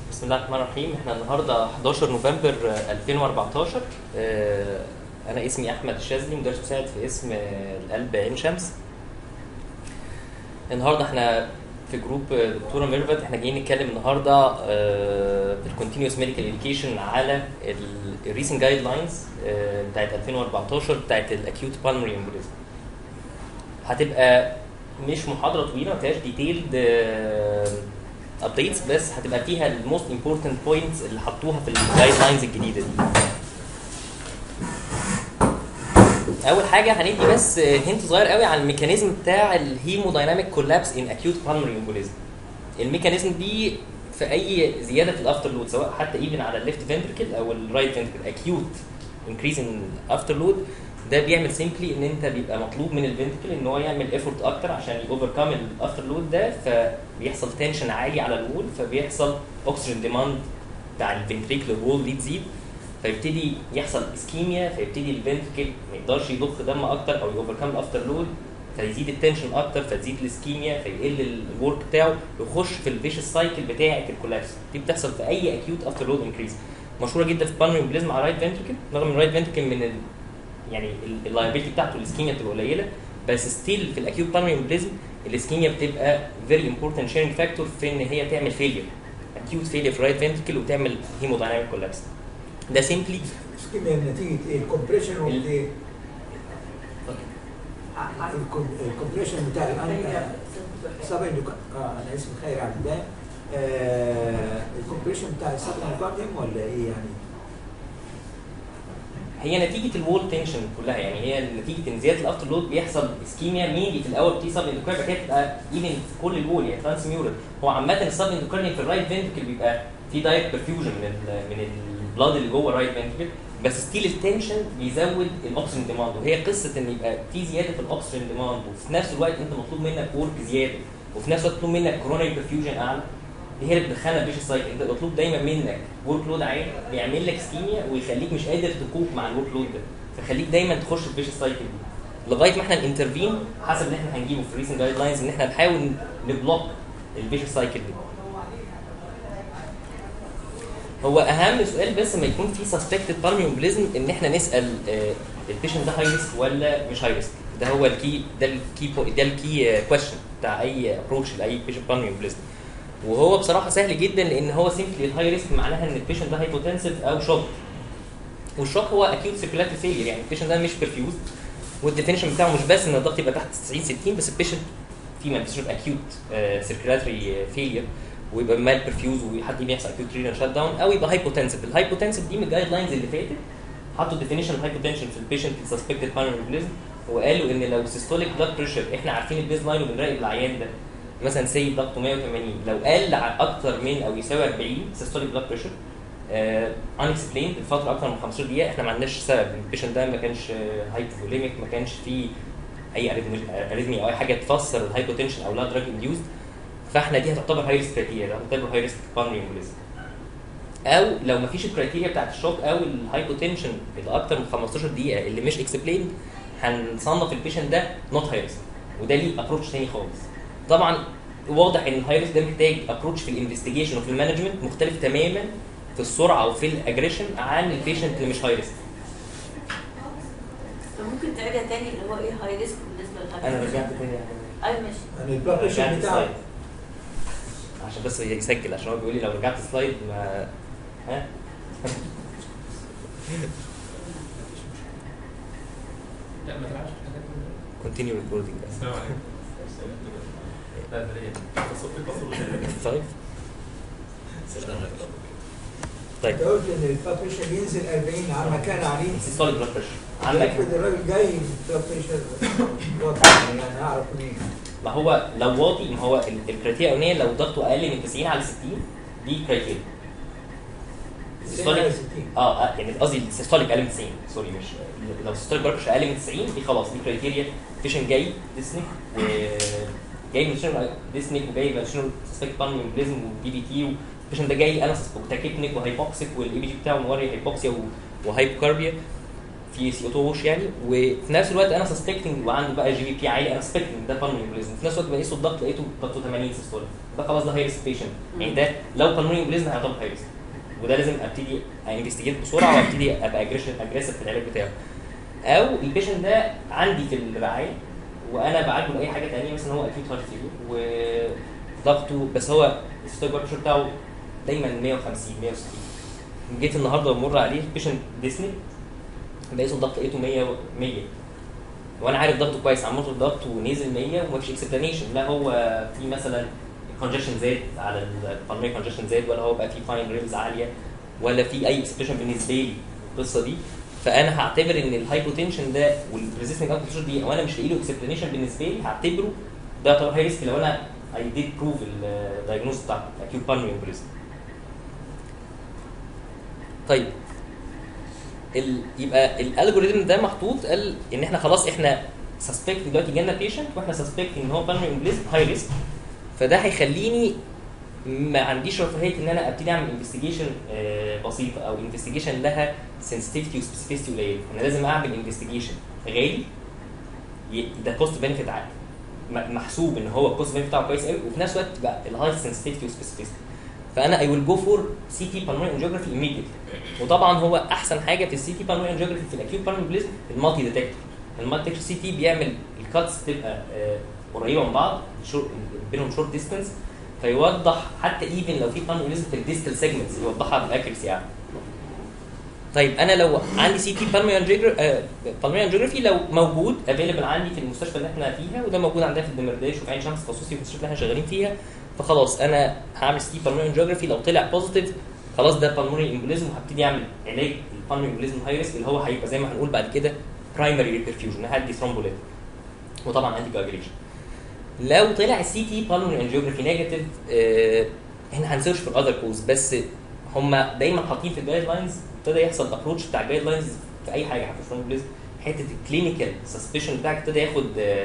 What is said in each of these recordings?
بسم الله الرحمن الرحيم احنا النهارده 11 نوفمبر آه، 2014 آه، انا اسمي احمد الشاذلي مدرس مساعد في اسم آه، القلب عين شمس النهارده احنا في جروب آه، دكتوره ميرفت احنا جايين نتكلم النهارده آه، في الكونتينوس ميديكال اديوكيشن على الريسنت جايد لاينز بتاعت 2014 بتاعت الاكيوت بالمري امبوليزم هتبقى مش محاضره طويله ما فيهاش ديتيلد ابديتس بس هتبقى فيها الموست امبورتنت بوينتس اللي حطوها في الجايد لاينز الجديده دي اول حاجه هندي بس هنت صغير قوي عن الميكانيزم بتاع الهيمودايناميك كولابس ان اكيوت بالمري امبوليزم الميكانيزم دي في اي زياده في الافتر لود سواء حتى ايفن على الليفت فنتركل او الرايت فنتركل اكيوت انكريز ان افتر لود ده بيعمل سيمبلي ان انت بيبقى مطلوب من الفنتركل ان هو يعمل ايفورت اكتر عشان يوفركم الافتر لود ده فبيحصل تنشن عالي على الوول فبيحصل اوكسجين ديماند بتاع الفنتريكل وول دي تزيد فيبتدي يحصل اسكيميا فيبتدي الفنتركل ما يقدرش يضخ دم اكتر او يوفركم الافتر لود فيزيد التنشن اكتر فتزيد الاسكيميا فيقل الورك بتاعه يخش في الفيشس سايكل بتاعه الكولابس دي بتحصل في اي اكيوت افتر لود انكريز مشهوره جدا في بالمري امبليزم على رايت فنتركل رغم ان الرايت فنتركل من ال... يعني اللايبيلتي بتاعته الاسكيميا بتبقى قليله بس ستيل في الاكيوت بالمري امبليزم الاسكيميا بتبقى فيري امبورتنت شيرنج فاكتور في ان هي تعمل فيلير اكيوت فيلير في الرايت فنتركل وتعمل هيمودايناميك كولابس ده سيمبلي اسكيميا نتيجة ايه؟ الكومبريشن ال- ولا ايه؟ الكومبريشن بتاع الان سب اه انا اسمي خير عبدان آه الكومبريشن بتاع السب اندوكارديوم ولا ايه يعني؟ هي نتيجه الوول تنشن كلها يعني هي نتيجه ان زياده الافتر لود بيحصل اسكيميا مينلي في الاول بتيجي سب اندوكارديوم بعد كده تبقى ايفن في كل الوول يعني ترانس ميورال هو عامه السب اندوكارديوم في الرايت فنتركل بيبقى في دايركت برفيوجن من ال من البلاد اللي جوه الرايت فنتركل بس ستيل التنشن بيزود الاكسجين ديماند وهي قصه ان يبقى في زياده في الاكسجين ديماند وفي نفس الوقت انت مطلوب منك ورك زياده وفي نفس الوقت مطلوب منك كوروناري برفيوجن اعلى دي هي اللي بتدخلنا الفيش سايكل انت مطلوب دايما منك ورك لود عالي بيعمل لك سكيميا ويخليك مش قادر تكوب مع الورك لود ده فخليك دايما تخش في الفيش سايكل دي لغايه ما احنا الانترفين حسب اللي احنا هنجيبه في الريسنت جايد لاينز ان احنا نحاول نبلوك الفيش سايكل دي هو اهم سؤال بس ما يكون في سسبكتد بالمي امبليزم ان احنا نسال البيشنت ده هاي ريسك ولا مش هاي ريسك ده هو الكي ده الكي بو- ده الكي كويشن بتاع اي ابروتش لاي بيشنت بالمي امبليزم وهو بصراحه سهل جدا لان هو سيمبلي الهاي ريسك معناها ان البيشنت ده هايبوتنسيف او شوك والشوك هو اكيوت سيركولاتري فيلير يعني البيشنت ده مش برفيوز والديفينيشن بتاعه مش بس ان الضغط يبقى تحت 90 60 بس البيشنت في مانفستيشن اكيوت سيركولاتري فيلير ويبقى مال برفيوز وحد بيحصل اكيوت رينال شات داون او يبقى هايبوتنسيف الهايبوتنسيف دي من الجايد لاينز اللي فاتت حطوا ديفينيشن الهايبوتنشن في البيشنت سسبكتد بالمونري وقالوا ان لو سيستوليك بلاد بريشر احنا عارفين البيز لاين وبنراقب العيان ده مثلا سي ضغطه 180 لو قل عن اكتر من او يساوي 40 سيستوليك بلاد بريشر ان اكسبليند الفتره اكتر من 15 دقيقه احنا ما عندناش سبب البيشنت ده ما كانش هايبوفوليميك ما كانش فيه اي اريثميا او اي حاجه تفسر الهايبوتنشن او لا دراج انديوزد فاحنا دي هتعتبر هاي ريسك كرايتيريا هتعتبر هاي ريسك بالمري امبوليزم او لو ما فيش الكرايتيريا بتاعت الشوك او الهايبوتنشن اللي اكتر من 15 دقيقه اللي مش اكسبليند هنصنف البيشنت ده نوت هاي ريسك وده ليه ابروتش تاني خالص طبعا واضح ان الهاي ريسك ده محتاج ابروتش في الانفستيجيشن وفي المانجمنت مختلف تماما في السرعه وفي الاجريشن عن البيشنت اللي مش هاي ريسك ممكن تعيدها تاني اللي هو ايه هاي ريسك بالنسبه للهاي انا رجعت تاني ايوه ماشي يعني البلاد بريشر رجعت بتاعه سلايد عشان بس يسجل عشان هو بيقول لي لو رجعت سلايد ما ها لا ما تلعبش حاجات كونتينيو ريكوردينج بس السلام عليكم لا ده ليه الصوت يتصل طيب طيب انت قلت ان البلاد بريشر ينزل 40 على مكان عنيف سيستوليك بلاد بريشر عندك افرض الراجل جاي بلاد بريشر واطي يعني هعرف منين؟ ما هو لو واطي ما هو ال- الكريتيريا الاولانيه لو ضغطه اقل من 90 على 60 دي كريتيريا 90 على 60 اه آه، يعني قصدي السيستوليك اقل من 90 سوري مش لو السيستوليك بلاد بريشر اقل من 90 دي خلاص دي كريتيريا بيشنت جاي ديسنيك و جاي من شنو ديسنيك وجاي من شنو سسبكت بالمي امبليزم ودي بي تي والبيشنت ده جاي انا وتاكيبنيك وهايبوكسيك والاي بي جي بتاعه موري هايبوكسيا و- وهايبوكاربيا في سي اوتو ووش يعني وفي نفس الوقت انا سسبكتنج وعنده بقى جي بي بي عالي انا سسبكتنج ده بالمونري امبوليزم في نفس الوقت بقيسه الضغط لقيته ضغطه 80 سيستول ده خلاص ده هاي ريسك بيشنت يعني ده لو بالمونري امبوليزم هيعتبر هاي ريسك وده لازم ابتدي انفستيجيت بسرعه وابتدي ابقى اجريشن اجريسيف في العلاج بتاعه او البيشنت ده عندي في الرعايه وانا بعالجه لاي حاجه ثانيه مثلا هو اكيوت هارت فيلير وضغطه بس هو الستوك بريشر بتاعه دايما 150 160 جيت النهارده بمر عليه بيشنت ديسني بقيسه الضغط لقيته 100 100 وانا عارف ضغطه كويس عملت الضغط ونزل 100 ومفيش اكسبلانيشن لا هو في مثلا كونجشن زاد على البلمونري كونجشن زاد ولا هو بقى في فاين ريلز عاليه ولا في اي اكسبريشن بالنسبه لي القصه دي فانا هعتبر ان الهايبوتنشن ده والريزيستنج اوت دي وانا مش لاقي له اكسبلانيشن بالنسبه لي هعتبره ده يعتبر هاي ريسك لو انا اي ديد بروف الدايجنوز بتاع اكيوت بالمونري امبوليزم طيب ال... يبقى الالجوريزم ده محطوط قال ان احنا خلاص احنا سسبكت دلوقتي جالنا بيشنت واحنا سسبكت ان هو بالمونري امبوليزم هاي ريسك فده هيخليني ما عنديش رفاهيه ان انا ابتدي اعمل انفستيجيشن بسيطه او انفستيجيشن لها سنسيتيفيتي وسبيسيفيتي قليله انا لازم اعمل انفستيجيشن غالي ي- ده كوست بنفيت عالي م- محسوب ان هو الكوست بنفيت بتاعه كويس قوي وفي نفس الوقت بقى الهاي سنسيتيفيتي وسبيسيفيتي فانا اي ويل جو فور سي تي بالمونري انجيوجرافي immediately وطبعا هو احسن حاجه في السي تي بالمونري انجيوجرافي في الاكيوت بالمونري بليزم المالتي ديتكتور المالتي ديتكتور سي تي بيعمل الكاتس تبقى آه، قريبه من بعض شور- بينهم شورت ديستنس فيوضح حتى ايفن لو في بالمونري في الديستال سيجمنتس يوضحها بالاكيرسي يعني طيب انا لو عندي سي تي بالمونري انجيوجرافي لو موجود افيلبل عندي في المستشفى اللي احنا فيها وده موجود عندنا في الدمرداش وفي عين شمس تخصصي في المستشفى اللي احنا شغالين فيها فخلاص انا هعمل سي تي بالمونري انجيوجرافي لو طلع بوزيتيف خلاص ده بالمونري امبوليزم وهبتدي اعمل علاج البالمونري امبوليزم هاي ريسك اللي هو هيبقى زي ما هنقول بعد كده برايمري ريبرفيوجن هدي ثرومبوليت وطبعا انتي كواجريشن لو طلع السي تي بالمونري انجيوجرافي نيجاتيف هنا هنسيرش في الاذر كوز بس هم دايما حاطين في الجايد لاينز ابتدى يحصل ابروتش بتاع الجايد لاينز في اي حاجه حتى في البليز حته الكلينيكال سسبشن بتاعك ابتدى ياخد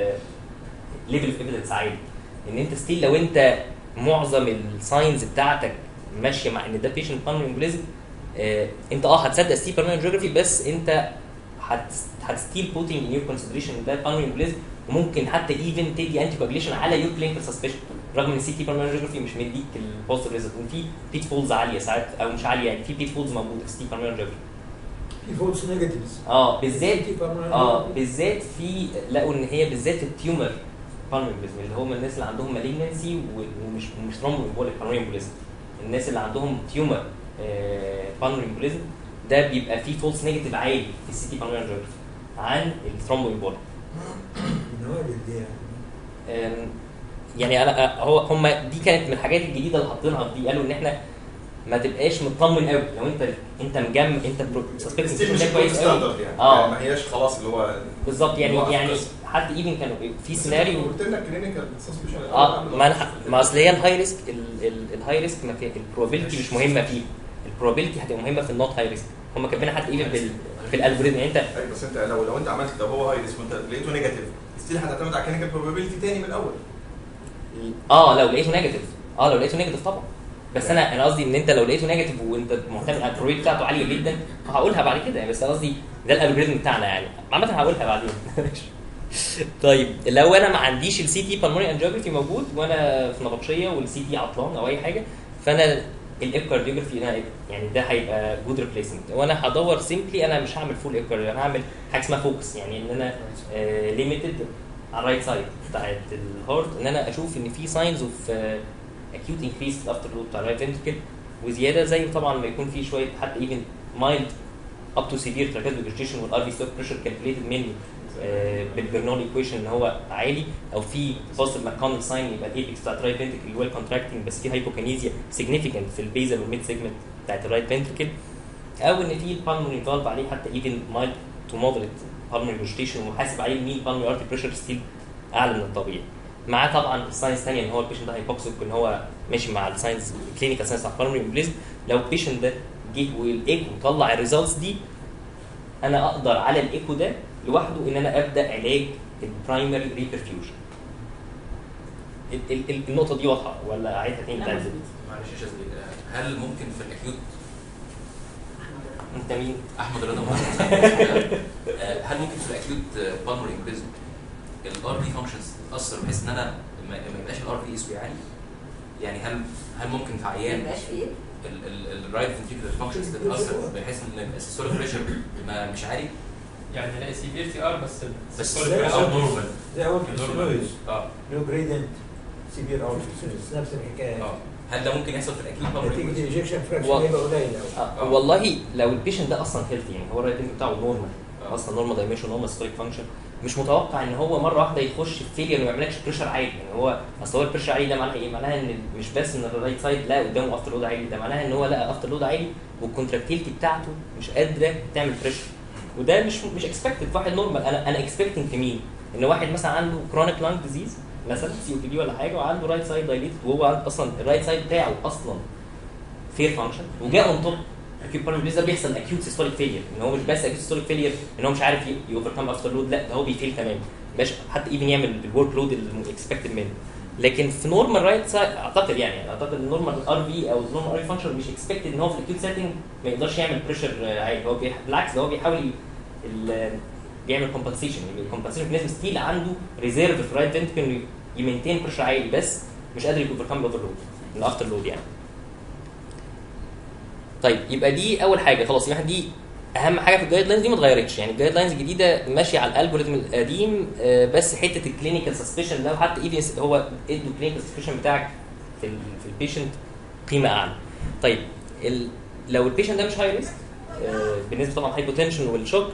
ليفل اوف ايفيدنس عالي ان انت ستيل لو انت معظم الساينز بتاعتك ماشيه مع ان ده بيشنت بالمونري امبوليزم انت اه هتصدق ستيل بالمونري انجيوجرافي بس انت هتستيل بوتنج ان يور كونسيدريشن ده بالمونري امبوليزم وممكن حتى ايفن تدي انتي كواجليشن على يور كلينيكال سسبشن رغم ان السي تي بالمونري انجيوجرافي مش مديك البوزيتيف ريزلت وفي بيت فولز عاليه ساعات او مش عاليه يعني في بيت فولز موجوده في السي تي بالمونري انجيوجرافي في فولس نيجاتيفز اه بالذات اه بالذات في لقوا ان هي بالذات التيومر بالمونري امبوليزم اللي هم الناس اللي عندهم مالجنسي ومش مش ثرومبو امبوليك بالمونري امبوليزم الناس اللي عندهم تيومر بالمونري امبوليزم ده بيبقى فيه فولس نيجاتيف عالي في السي تي بالمونري انجيوجرافي عن الثرومبو امبوليك النوادر دي يعني أم، يعني انا هو هم دي كانت من الحاجات الجديده اللي حاطينها في دي قالوا ان احنا ما تبقاش مطمن قوي لو انت انت مجم انت سسبكت ستيل مش ده كويس قوي ستاندرد يعني آه. يعني ما هياش خلاص اللي هو بالظبط يعني واحد يعني بس. حتى ايفن كانوا في سيناريو قلت لنا كلينيكال سسبشن اه ما انا ح- ما اصل هي الهاي ريسك الهاي ريسك ما في البروبابيلتي مش مهمه فيه البروبابيلتي هتبقى مهمه في النوت هاي ريسك هم كاتبينها حتى ايفن في ال- في الالجوريزم يعني انت ايوه بس انت لو لو انت عملت لو هو هاي ريسك وانت لقيته نيجاتيف ستيل هتعتمد على كلينيكال بروبابيلتي تاني من الاول اه لو لقيته نيجاتيف اه لو لقيته نيجاتيف طبعا بس انا انا قصدي ان انت لو لقيته نيجاتيف وانت معتمد على البروبابيلتي بتاعته عاليه جدا هقولها بعد كده يعني بس انا قصدي ده الالجوريزم بتاعنا يعني عامه هقولها بعدين طيب لو انا ما عنديش السي تي بالمونري انجيوجرافي موجود وانا في نبطشيه والسي تي عطلان او اي حاجه فانا الايكارديوجرافي انا يعني ده هيبقى جود ريبليسمنت وانا هدور سيمبلي انا مش هعمل فول ايكارديو انا هعمل حاجه اسمها فوكس يعني ان انا ليميتد على الرايت سايد بتاعت الهارت ان انا اشوف ان في ساينز اوف اكيوت انكريس في الافتر لوب بتاع الرايت فنتركل وزياده زي طبعا ما يكون في شويه حتى ايفن مايلد اب تو سيفير تراكيز فيجيتيشن والار في ستوك بريشر كالكوليتد مني بالبرنول ايكويشن ان هو عالي او في بوزيتيف ماكونل ساين يبقى الايبكس بتاعت الرايت فنتركل ويل كونتراكتنج بس في هايبوكانيزيا سيجنيفيكانت في البيزل والميد سيجمنت بتاعت الرايت فنتركل او ان في البالمونري فالف عليه حتى ايفن مايلد تو مودريت بالمونري فيجيتيشن وحاسب عليه مين بالمونري ارتي بريشر ستيل اعلى من الطبيعي معاه طبعا الساينس ثانيه ان هو البيشنت ده هيبوكسيك ان هو ماشي مع الساينس الكلينيكال ساينس بتاع البالمونري امبليزم لو البيشنت ده جه والايكو طلع الريزلتس دي انا اقدر على الايكو ده لوحده ان انا ابدا علاج البرايمري ريبرفيوجن النقطه دي واضحه ولا اعيدها تاني لا، بتاعت مظبوط. معلش يا شاذلي هل ممكن في الاكيوت انت مين؟ احمد رضا آه، هل ممكن في الاكيوت بالمر امبيزم الار في فانكشنز تاثر بحيث ان انا ما ما يبقاش الار في يسوي عالي يعني هل هل ممكن في ما عيان يبقاش فيه الرايت فنتريكولار فانكشنز تتاثر بحيث ان يبقى السيستوليك بريشر ما مش عالي يعني لا سيفير تي ار بس بس السيستوليك لا، او بريشر نورمال زي اول نورمال اه لو جريدنت سيفير او نفس الحكايه اه هل ده ممكن يحصل في الاكيوت بالمر نتيجه امبيزم؟ الايجكشن فراكشن و- هيبقى قليل قوي آه. والله لو البيشنت ده اصلا هيلثي يعني هو الرايت بتاعه نورمال آه. اصلا نورمال دايمنشن نورمال ستوريك فانكشن مش متوقع ان هو مره واحده يخش في فيلير وما يعملكش بريشر عالي يعني هو اصل هو البريشر عالي ده معناها ايه؟ معناها ان مش بس ان الرايت سايد لا قدامه افتر لود عالي ده معناها ان هو لقى افتر لود عالي والكونتراكتيلتي بتاعته مش قادره تعمل بريشر وده مش مش اكسبكتد في واحد نورمال انا انا اكسبكتنج في مين؟ ان واحد مثلا عنده كرونيك لانج ديزيز مثلا سي او بي دي ولا حاجه وعنده رايت سايد دايليتد وهو عنده اصلا الرايت سايد بتاعه اصلا فير فانكشن وجاء اون توب اكيوت بالمر ده بيحصل اكيوت سيستوليك فيلير ان هو مش بس اكيوت سيستوليك فيلير ان هو مش عارف يوفركم افتر لود لا ده هو بيفيل تماما مش حتى ايفن يعمل الورك لود الاكسبكتد منه لكن في نورمال رايت سايد اعتقد يعني اعتقد النورمال ار في او النورمال ار في فانكشن مش اكسبكتد ان هو في الاكيوت سيتنج ما يقدرش يعمل بريشر عالي هو بيح- بالعكس ده هو بيحاول ي- ال- بيعمل كومبنسيشن يعني الكومبنسيشن في ناس ستيل عنده ريزيرف في رايت فنتكل انه يمينتين بريشر عالي بس مش قادر يوفركم الاوفر لود الافتر لود يعني طيب يبقى دي اول حاجه خلاص يبقى دي اهم حاجه في الجايد لاينز دي ما اتغيرتش يعني الجايد لاينز الجديده ماشيه على الالجوريثم القديم آه، بس حته الكلينيكال سسبشن ده وحتى ايفن هو ادوا الكلينيكال سسبشن بتاعك في ال في البيشنت قيمه اعلى طيب ال لو البيشنت ده مش هاي ريسك بالنسبه طبعا هايبوتنشن والشوك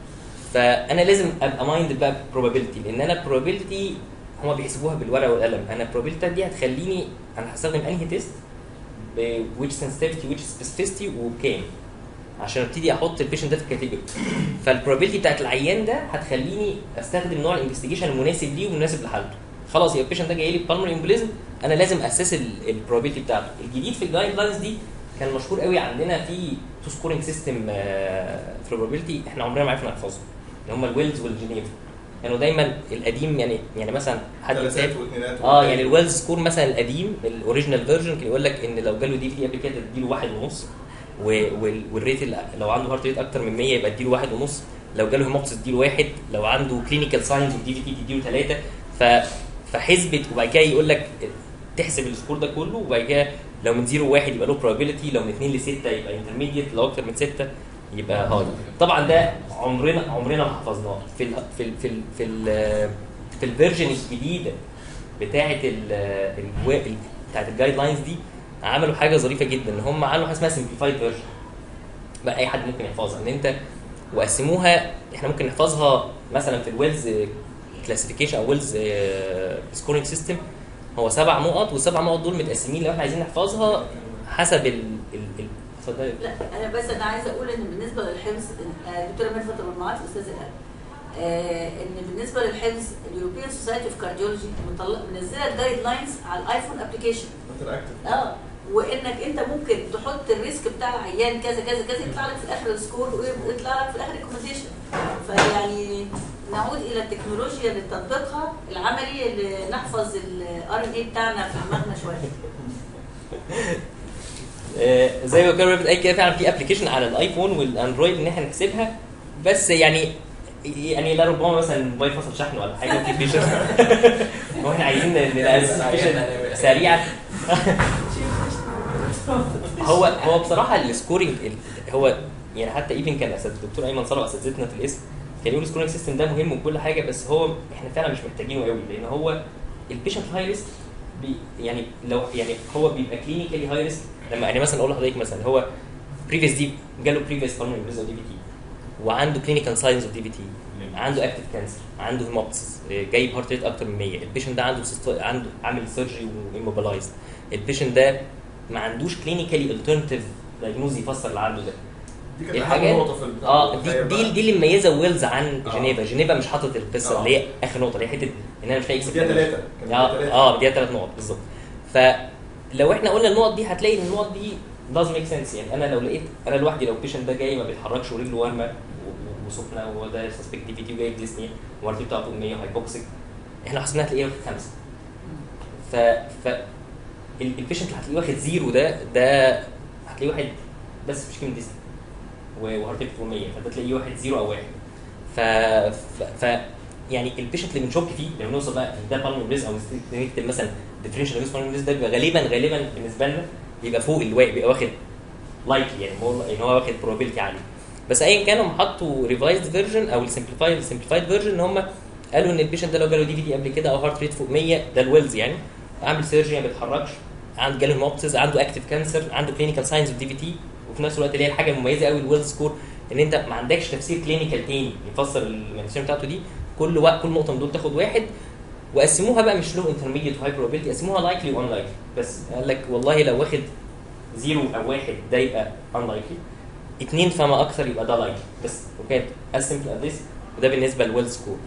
فانا لازم ابقى مايند بقى probability لان انا probability هما بيحسبوها بالورقه والقلم انا probability دي هتخليني انا هستخدم انهي تيست ب which sensitivity which specificity وبكام عشان ابتدي احط البيشنت ده في الكاتيجوري فالبروبابيلتي بتاعت العيان ده هتخليني استخدم نوع الانفستيجيشن المناسب ليه والمناسب لحالته خلاص يبقى البيشنت ده جاي لي بالمر امبوليزم انا لازم اسس البروبابيلتي بتاعته الجديد في الجايد لاينز دي كان مشهور قوي عندنا في تو سكورنج سيستم في البروبابيلتي احنا عمرنا ما عرفنا نحفظهم اللي هم الويلز والجنيف كانوا دايما القديم يعني يعني مثلا حد ثلاثات يسافر واثنينات اه يعني الويلز سكور مثلا القديم الاوريجينال فيرجن كان يقول لك ان لو جاله دي في دي قبل كده تديله واحد ونص و- وال- والريت ال- لو عنده هارت ريت اكتر من 100 يبقى اديله واحد ونص لو جاله هيموبس تديله واحد لو عنده كلينيكال ساينز اوف دي في تي تديله ثلاثه ف فحسبت وبعد كده يقول لك تحسب السكور ده كله وبعد كده لو من 0 ل 1 يبقى له probability لو من 2 ل 6 يبقى انترميديت لو اكتر من 6 يبقى هاي طبعا ده عمرنا عمرنا ما حفظناه في ال في ال في ال في ال في الفيرجن الجديده بتاعه ال ال بتاعه الجايد لاينز دي عملوا حاجه ظريفه جدا ان هم عملوا حاجه اسمها سمبليفايد فيرجن بقى اي حد ممكن يحفظها ان انت وقسموها احنا ممكن نحفظها مثلا في الويلز كلاسيفيكيشن او ويلز سكورنج سيستم هو سبع نقط والسبع نقط دول متقسمين لو احنا عايزين نحفظها حسب ال ال ال اتفضلي. لا انا بس انا عايزه اقول ان بالنسبه للحفظ آه، دكتوره ميرفت ابو معاذ استاذ القلب آه، ان بالنسبه للحفظ اليوروبيان سوسايتي اوف كارديولوجي منزله الجايد لاينز على الايفون ابلكيشن انتراكتيف اه وانك انت ممكن تحط الريسك بتاع العيان كذا كذا كذا يطلع لك في الاخر السكور ويطلع لك في الاخر الريكومنديشن فيعني نعود الى التكنولوجيا لتطبيقها العملي اللي نحفظ الار ان اي بتاعنا في دماغنا شويه آه، زي ما كان رابط قال كده فعلا في ابلكيشن على الايفون والاندرويد ان احنا نحسبها بس يعني يعني لا ربما مثلا الموبايل فصل شحن ولا حاجه وفي فيشن هو احنا عايزين ننزل فيشن سريعه هو هو بصراحه السكورنج ال- هو يعني حتى ايفن كان أسد الدكتور ايمن صلاح اساتذتنا في الاسم كان يقول السكورنج سيستم ده مهم وكل حاجه بس هو احنا فعلا مش محتاجينه قوي لان هو البيشنت هاي ريسك بي يعني لو يعني هو بيبقى كلينيكالي هاي ريسك لما يعني مثلا اقول لحضرتك مثلا هو بريفيس دي جاله بريفيس بالمونري دي في تي وعنده كلينيكال ساينز اوف دي في تي عنده اكتف كانسر عنده هيموبسس جايب هارت ريت اكتر من 100 البيشنت ده عنده سيستو... عنده عامل سيرجري واموبلايزد البيشنت ده ما عندوش كلينيكالي الترنتيف دايجنوز يفسر اللي عنده ده دي كانت الحاجات- اهم نقطه في البتاع. اه دي هي دي, بقى- دي اللي مميزه ويلز عن آه. جنيفا جنيفا مش حاطط القصه آه. اللي هي اخر نقطه اللي هي حته ان انا مش لاقي بديها ثلاثه كان بديها اه ثلاثة. اه بديها ثلاث نقط بالظبط فلو احنا قلنا النقط دي هتلاقي ان النقط دي does make sense يعني انا لو لقيت انا لوحدي لو البيشنت ده جاي ما بيتحركش ورجله وارمه و- و- وسخنه وهو ده سسبكت دي في تي وجايب ديسني وارتي بتاعته 100 وهايبوكسيك احنا حسبناها هتلاقيه واخد خمسه ف ف ال- البيشنت اللي هتلاقيه واخد زيرو ده ده هتلاقيه واحد بس مش كيمو ديسني وهارت ريت فوق 100 فده تلاقيه واحد زيرو او واحد ف, ف... ف... يعني البيشنت اللي بنشك فيه لما نوصل بقى ده بالمر بريز او نكتب مثلا ديفرنشال ريسك بالمر بريز ده بيبقى غالبا غالبا بالنسبه لنا بيبقى فوق الواقع بيبقى واخد لايكلي يعني هو يعني هو واخد probability عاليه بس ايا كان هم حطوا ريفايزد فيرجن او السمبليفايد السمبليفايد فيرجن ان هم قالوا ان البيشنت ده لو جاله دي في دي قبل كده او هارت ريت فوق 100 ده الويلز يعني عامل سيرجري ما بيتحركش عنده جاله هيموبسيس عنده اكتيف كانسر عنده كلينيكال ساينز اوف دي في تي وفي نفس الوقت اللي هي الحاجه المميزه قوي الويلز سكور ان انت ما عندكش تفسير كلينيكال تاني يفسر المانيفستيشن بتاعته دي كل وقت كل نقطه من دول تاخد واحد وقسموها بقى مش لو انترميديت وهاي بروبابيلتي قسموها لايكلي وان لايكلي بس قال لك والله لو واخد زيرو او واحد ده يبقى unlikely اثنين فما اكثر يبقى ده لايكلي بس وكانت as simple as this وده بالنسبه للويل سكور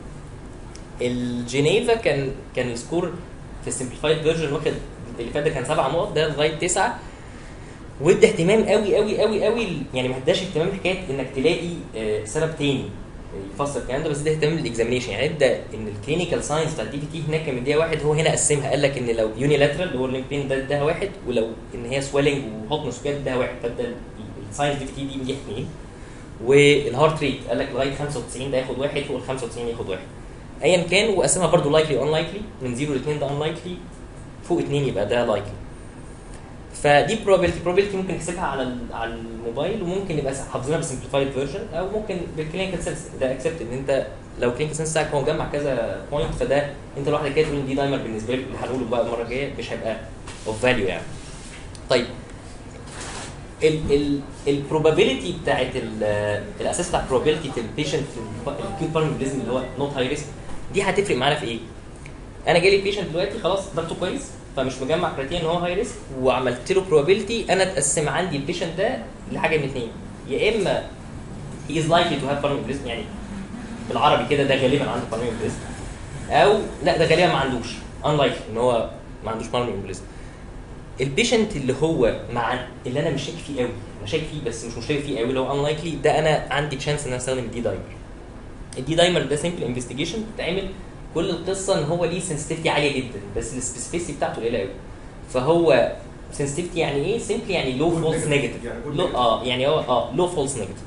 الجنيفا كان كان السكور في السمبليفايد فيرجن واخد اللي فات ده كان سبع نقط ده لغايه تسعه وادى اهتمام قوي قوي قوي قوي يعني ما اداش اهتمام حكايه انك تلاقي آه، سبب تاني يفسر الكلام ده بس ده اهتمام للاكزامينشن يعني ادى ان الكلينيكال ساينس بتاع الدي في تي هناك كان مديها واحد هو هنا قسمها قال لك ان لو يونيلاترال اللي هو الليمبين ده اداها واحد ولو ان هي سويلنج وهوتنس وكده اداها واحد فادى الساينس دي في تي دي مديها اثنين والهارت ريت قال لك لغايه 95 ده ياخد واحد فوق ال 95 ياخد واحد ايا كان وقسمها برضه لايكلي وان لايكلي من 0 ل 2 ده ان لايكلي فوق 2 يبقى ده لايكلي فدي probability probability ممكن نحسبها على ال- على الموبايل وممكن نبقى حافظينها بسمبليفايد فيرجن او ممكن بالكلينيكال سنس ده اكسبت ان انت لو كلينيكال سنس بتاعك هو مجمع كذا بوينت فده انت لوحدك كده تقول إن دي دايمر بالنسبه لي اللي هنقوله بقى المره الجايه مش هيبقى اوف فاليو يعني. طيب ال ال البروبابيلتي بتاعت ال- الاساس بتاع probability البيشنت الكيوت بالميليزم اللي هو نوت هاي ريسك دي هتفرق معانا في ايه؟ انا جالي بيشنت دلوقتي خلاص ضغطه كويس فمش مجمع كريتيريا ان هو هاي ريسك وعملت له probability انا اتقسم عندي البيشنت ده لحاجه من اثنين يا اما he is likely to have pulmonary embolism يعني بالعربي كده ده غالبا عنده pulmonary embolism او لا ده غالبا ما عندوش unlikely ان هو ما عندوش pulmonary embolism البيشنت اللي هو مع اللي انا مش شاكك فيه قوي انا شاكك فيه بس مش مشترك فيه قوي اللي هو unlikely ده انا عندي تشانس ان انا استخدم الدي دايمر الدي دايمر ده سمبل انفستيجيشن بتتعمل كل القصه ان هو ليه سنسيتيفيتي عاليه جدا بس السبيسيفيسيتي بتاعته قليله قوي فهو سنسيتيفيتي يعني ايه سمبلي يعني لو Good فولس negative. نيجاتيف يعني good لو negative. اه يعني هو اه لو فولس نيجاتيف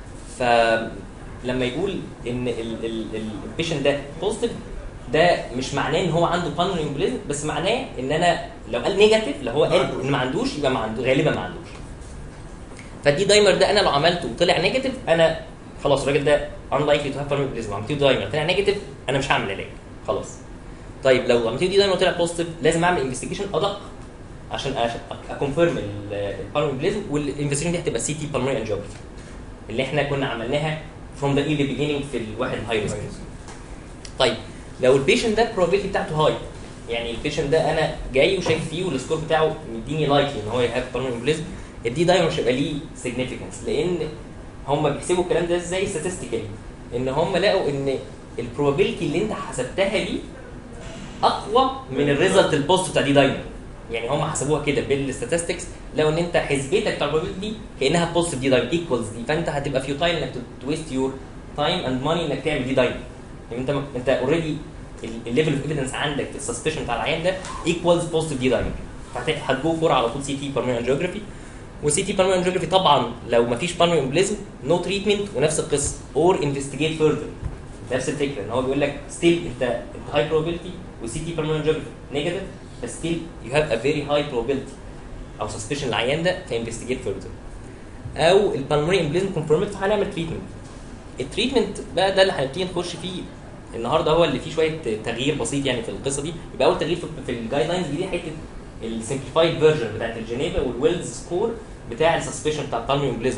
فلما يقول ان البيشنت ده بوزيتيف ده مش معناه ان هو عنده بالمونري امبوليزم بس معناه ان انا لو قال نيجاتيف لو هو ما قال عندوش. ان ما عندوش يبقى ما عنده غالبا ما عندوش فالدي دايمر ده انا لو عملته وطلع نيجاتيف انا خلاص الراجل ده unlikely to have pulmonary embolism عملت له دايمر طلع نيجاتيف انا مش هعمل علاج خلاص طيب لو عملت له دي دايمر وطلع بوزيتيف لازم اعمل انفستيجيشن ادق عشان اكونفيرم البالمونري امبوليزم والانفستيجيشن دي هتبقى سي تي بالمونري انجيوجرافي اللي احنا كنا عملناها from the early beginning في الواحد الهاي ريسك طيب لو البيشنت ده البروبابيلتي بتاعته هاي يعني البيشنت ده انا جاي وشايف فيه والسكور بتاعه مديني لايكلي ان هو يهاف بالمونري امبوليزم الدي دايما مش هيبقى ليه سيجنيفيكانس لان هم بيحسبوا الكلام ده ازاي statistically ان هم لقوا ان البروبابيلتي اللي انت حسبتها دي اقوى من الريزلت البوست بتاع دي دايما يعني هم حسبوها كده بالستاتستكس لقوا ان انت حسبتك بتاع البروبابيلتي دي كانها بوزيتيف دي دايما ايكوالز دي فانت هتبقى فيوتايل انك تويست يور تايم اند ماني انك تعمل دي دايما يعني انت انت اوريدي الليفل اوف ايفيدنس عندك في السسبشن بتاع العيان ده ايكوالز بوزيتيف دي دايما فهتجو فور على طول سي تي بالمونري انجيوجرافي وسي تي بالمونري انجيوجرافي طبعا لو ما فيش بالمونري امبليزم نو تريتمنت ونفس القصه اور انفستيجيت فيرذر نفس الفكره ان هو بيقول لك ستيل انت انت هاي probability وسي تي بالمونري انجيوجرافي نيجاتيف بس ستيل يو هاف ا فيري هاي probability او سسبشن العيان ده فانفستيجيت فيرذر او البالمونري امبليزم كونفيرمد فهنعمل تريتمنت التريتمنت بقى ده اللي هنبتدي نخش فيه النهارده هو اللي فيه شويه تغيير بسيط يعني في القصه دي يبقى اول تغيير في- في الجايد لاينز دي حته السمبليفايد فيرجن بتاعت الجنيفا والويلز سكور بتاع السسبشن بتاع البالمونري امبليزم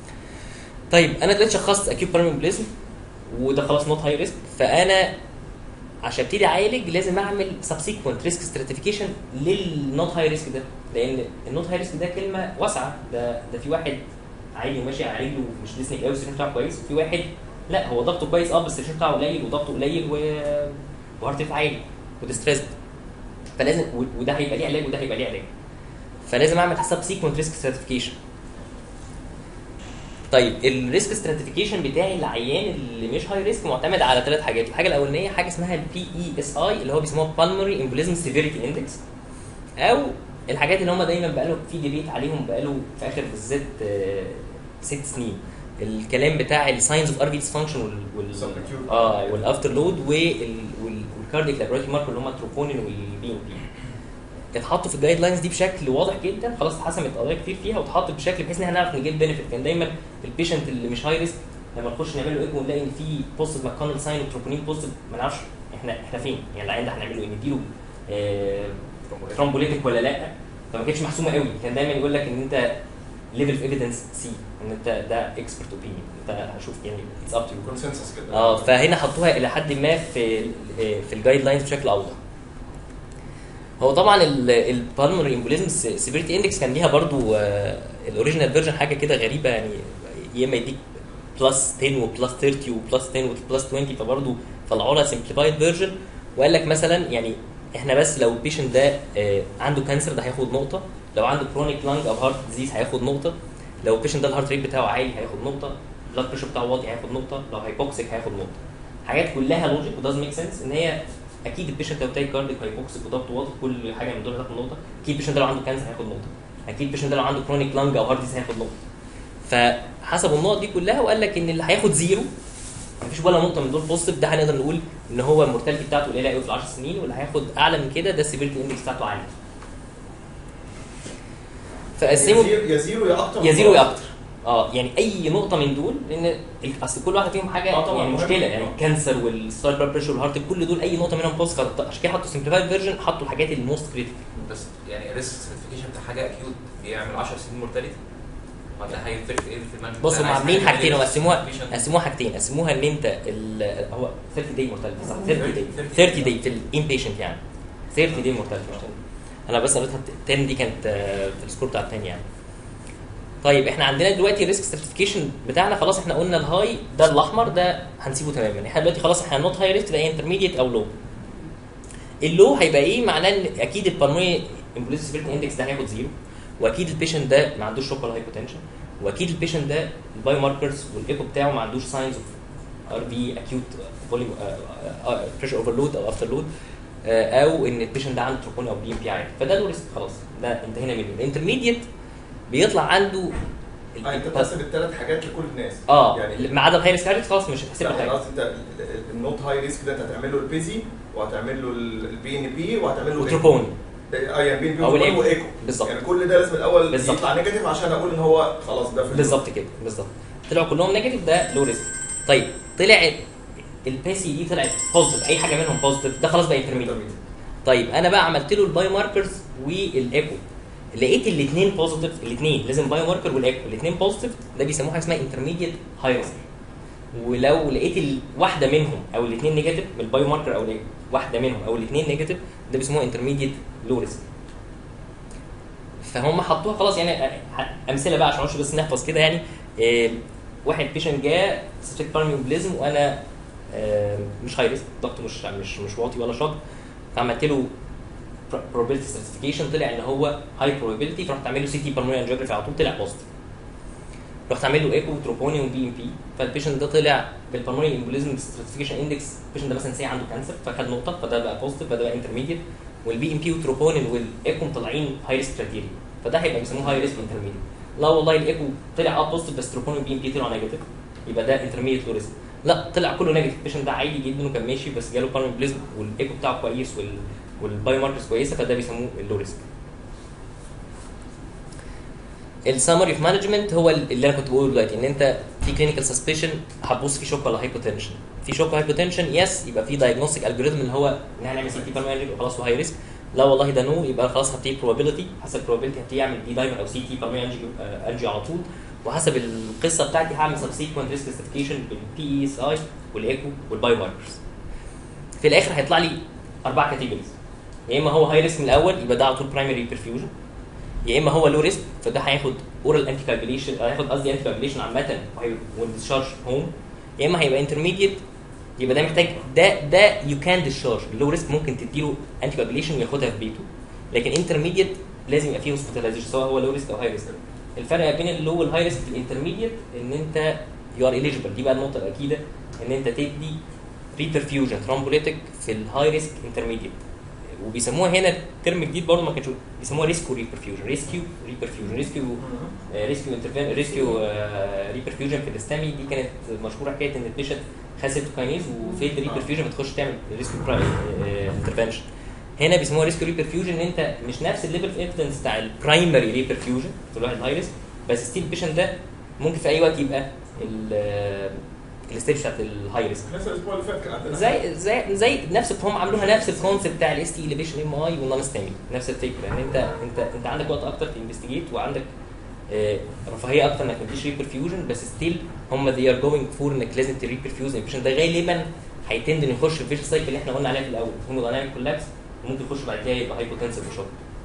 طيب انا دلوقتي شخصت اكيوت بالمونري امبليزم وده خلاص نوت هاي ريسك فانا عشان ابتدي اعالج لازم اعمل سبسيكونت ريسك ستراتيفيكيشن للنوت هاي ريسك ده لان النوت هاي ريسك ده كلمه واسعه ده ده في واحد عادي وماشي على رجله ومش ديسني قوي السيرين بتاعه كويس وفي واحد لا هو ضغطه كويس اه بس السيرين بتاعه قليل وضغطه قليل و وهارت ريت عالي وديستريسد فلازم و- وده هيبقى ليه علاج وده هيبقى ليه علاج فلازم اعمل حساب سيكونت ريسك ستراتيفيكيشن طيب الريسك ستراتيفيكيشن بتاعي العيان اللي مش هاي ريسك معتمد على ثلاث حاجات الحاجه الاولانيه حاجه اسمها البي اي اس اي اللي هو بيسموها بالمري امبوليزم سيفيريتي اندكس او الحاجات اللي هم دايما بقالوا في ديبيت عليهم بقالوا في اخر بالذات آه، ست سنين الكلام بتاع الساينز اوف ار في ديسفانكشن وال وال Subacute. اه والافتر لود والكارديك لابوراتوري ماركر اللي هم التروبونين والبي ام بي اتحطوا في الجايد لاينز دي بشكل واضح جدا خلاص اتحسمت قضايا كتير فيها واتحطت بشكل بحيث ان احنا نعرف نجيب بنفيت كان دايما البيشنت اللي مش هاي ريسك لما نخش نعمل له ايكو ونلاقي ان في بوزيتيف ماكونل ساين وتروبونين بوزيتيف ما نعرفش احنا احنا فين يعني العين ده هنعمل له ايه نديله آه ترومبوليتيك ولا لا فما كانتش محسومه قوي كان دايما يقول لك ان انت ليفل اوف ايفيدنس سي ان انت ده اكسبرت اوبينيون انت هشوف يعني اتس اب تو يو كونسنسس كده اه فهنا حطوها الى حد ما في ال- في الجايد لاينز بشكل اوضح هو طبعا البالمونري امبوليزم سيفيريتي اندكس كان ليها برضو الاوريجينال فيرجن حاجه كده غريبه يعني يا اما يديك بلس 10 وبلس 30 وبلس 10 وبلس 20 فبرضو طلعوا لها سمبليفايد فيرجن وقال لك مثلا يعني احنا بس لو البيشنت ده آه، عنده كانسر ده هياخد نقطه لو عنده كرونيك لانج او هارت ديزيز هياخد نقطه لو البيشنت ده الهارت ريت بتاعه عالي هياخد نقطه البلاد بريشر بتاعه واطي هياخد نقطه لو هايبوكسيك هياخد نقطه حاجات كلها لوجيك وداز ميك سنس ان هي اكيد البيشنت لو تايك كارديك هايبوكسيك وضغط واطي كل حاجه من دول هتاخد نقطه اكيد البيشنت ده لو عنده كانسر هياخد نقطه اكيد البيشنت ده لو عنده كرونيك لانج او هارت ديزيز هياخد نقطه فحسبوا النقط دي كلها وقال لك ان اللي هياخد زيرو مفيش ولا نقطه من دول بوزيتيف ده هنقدر نقول ان هو المورتاليتي بتاعته قليله قوي في ال 10 سنين واللي هياخد اعلى من كده ده السيفيرتي اندكس بتاعته عاليه فقسموا يا زيرو يا زيرو يا اكتر يا زيرو يا اكتر اه يعني اي نقطه من دول لان ال- اصل كل واحده فيهم حاجه آه طبعاً يعني مهم. مشكله يعني الكانسر والستار بلاد بريشر والهارت كل دول اي نقطه منهم بوز عشان كده حطوا سمبليفايد فيرجن حطوا الحاجات الموست كريتيكال بس يعني ريسك سيرتيفيكيشن بتاع حاجه اكيوت بيعمل 10 سنين مورتاليتي ولا هيفرق ايه في المانجمنت بصوا هم عاملين حاجتين وقسموها قسموها قسموها حاجتين قسموها ان انت ال- هو 30 داي مورتاليتي صح 30 داي 30 30 داي في الانبيشنت يعني 30 داي مورتاليتي مش 10. انا بس قريتها 10 دي كانت آه، في السكور بتاع الثاني يعني طيب احنا عندنا دلوقتي الريسك سيرتيفيكيشن بتاعنا خلاص احنا قلنا الهاي ده الاحمر ده هنسيبه تماما احنا دلوقتي خلاص احنا نوت هاي ريسك ده انترميديت او لو اللو هيبقى ايه معناه ان اكيد البالمونري امبوليز سيفيرتي اندكس ده هياخد زيرو واكيد البيشنت ده ما عندوش شوك ولا هايبوتنشن واكيد البيشنت ده البايو ماركرز والايكو بتاعه ما عندوش ساينز اوف ار بي اكيوت فوليوم بريشر اوفرلود او افتر لود او ان البيشنت ده عنده تروبوني او بي ام بي عالي فده له ريسك خلاص ده انتهينا منه الانترميديت بيطلع عنده ال- آه، انت بتحسب الثلاث حاجات لكل الناس اه يعني ما عدا الهاي ريسك خلاص مش هتحسب لا، له يعني حاجه قصدي انت النوت هاي ريسك ده انت هتعمل له البيزي وهتعمل له البي ان بي وهتعمل له وتروبوني اه يعني بي ان بي أو الإيكو. وايكو بالظبط. يعني كل ده لازم الاول بالظبط. يطلع نيجاتيف عشان اقول ان هو خلاص ده في بالظبط كده بالظبط طلعوا كلهم نيجاتيف ده لو ريسك طيب طلع البيسي دي طلعت بوزيتيف اي حاجه منهم بوزيتيف ده خلاص بقى انترميديت طيب انا بقى عملت له البايو ماركرز والايكو لقيت الاثنين بوزيتيف الاثنين لازم بايو ماركر والايكو الاثنين بوزيتيف ده بيسموها حاجه اسمها انترميديت هاي ريسك ولو لقيت ال- واحده منهم او الاثنين نيجاتيف من البايو ماركر او الايكو واحده منهم او الاثنين نيجاتيف ده بيسموها انترميديت لو ريسك فهم حطوها خلاص يعني أ- امثله بقى عشان بس نحفظ كده يعني إيه، واحد بيشنت جاء سبتيك بالميوبليزم وانا آه، مش هاي ريسك ضغطه مش مش مش واطي ولا شوك فعملت له probability certification طلع ان هو هاي probability فرحت عامل له سي تي بالمونري انجيوجرافي على طول طلع بوزيتيف رحت عامل له ايكو تروبوني وبي ام بي فالبيشنت ده طلع بالبالمونري امبوليزم سيرتيفيكيشن اندكس البيشنت ده مثلا سي عنده كانسر فخد نقطه فده بقى بوزيتيف فده بقى انترميديت والبي ام بي والتروبونين والايكو مطلعين هاي ريسك كرايتيريا فده هيبقى بيسموه هاي ريسك انترميديت لا والله الايكو طلع اه بوزيتيف بس تروبونين وبي ام بي طلعوا نيجاتيف يبقى ده انترميديت لو ريسك لا طلع كله نيجاتيف البيشنت ده عادي جدا وكان ماشي بس جاله بالمونري امبوليزم والايكو بتاعه كويس وال والبايو ماركرز كويسه فده بيسموه اللو ريسك السمري اوف مانجمنت هو اللي انا كنت بقوله دلوقتي ان انت في كلينيكال سسبشن هتبص في شوك ولا هايبوتنشن في شوك هايبوتنشن يس يبقى في دايجنوستيك الجوريزم اللي هو ان احنا نعمل سي تي بالمونري وخلاص هاي ريسك لا والله ده نو يبقى خلاص هبتدي probability حسب probability هبتدي اعمل دي دايما او سي تي بالمونري انجي على طول وحسب القصه بتاعتي هعمل سبسيكونت ريسك كلاسيفيكيشن بالبي اس اي والايكو والبايو ماركرز في الاخر هيطلع لي اربع كاتيجوريز يا اما هو هاي ريسك من الاول يبقى ده على طول برايمري برفيوجن يا اما هو لو ريسك فده هياخد اورال انتي كاجوليشن هياخد قصدي انتي كاجوليشن عامه والديسشارج هوم يا اما هيبقى انترميديت يبقى ده محتاج ده ده يو كان ديسشارج اللو ريسك ممكن تديله انتي كاجوليشن وياخدها في بيته لكن انترميديت لازم يبقى فيه هوسبيتاليزيشن سواء هو لو ريسك او هاي ريسك الفرق بين اللو والهاي ريسك في الانترميديت ان انت يو ار اليجيبل دي بقى النقطه الاكيده ان انت تدي ريبرفيوجن ثرومبوليتيك في الهاي ريسك انترميديت وبيسموها هنا ترم جديد برضه ما كانش بيسموها ريسكيو ريبرفيوجن ريسكيو ريبرفيوجن ريسكيو ريسكيو انترفين ريسكيو ريبرفيوجن في الاستامي دي كانت مشهوره حكايه ان البيشنت خد سيتوكاينيز وفيد ريبرفيوجن بتخش تعمل ريسكيو انترفنشن هنا بيسموها ريسكيو ريبرفيوجن ان انت مش نفس الليفل اوف انفلونس بتاع البرايمري ريبرفيوجن في الواحد الهاي ريسك بس ستيل البيشنت ده ممكن في اي وقت يبقى الستيج بتاعت الهاي ريسك نفس الاسبوع اللي فات كان عندنا زي زي زي نفس هم عملوها نفس الكونسيبت بتاع الاس تي اليفيشن ام اي والنون ستامي نفس الفكره ان انت انت انت عندك وقت اكتر تنفستيجيت وعندك آه، رفاهيه اكتر انك ما تديش ريبرفيوجن بس ستيل هم they are going for انك لازم تريبرفيوز البيشنت ده غالبا هيتند انه يخش في الفيش سايكل اللي احنا قلنا عليها في الاول هو دايناميك كولابس وممكن يخش بعد كده يبقى هايبوتنسيف وشوك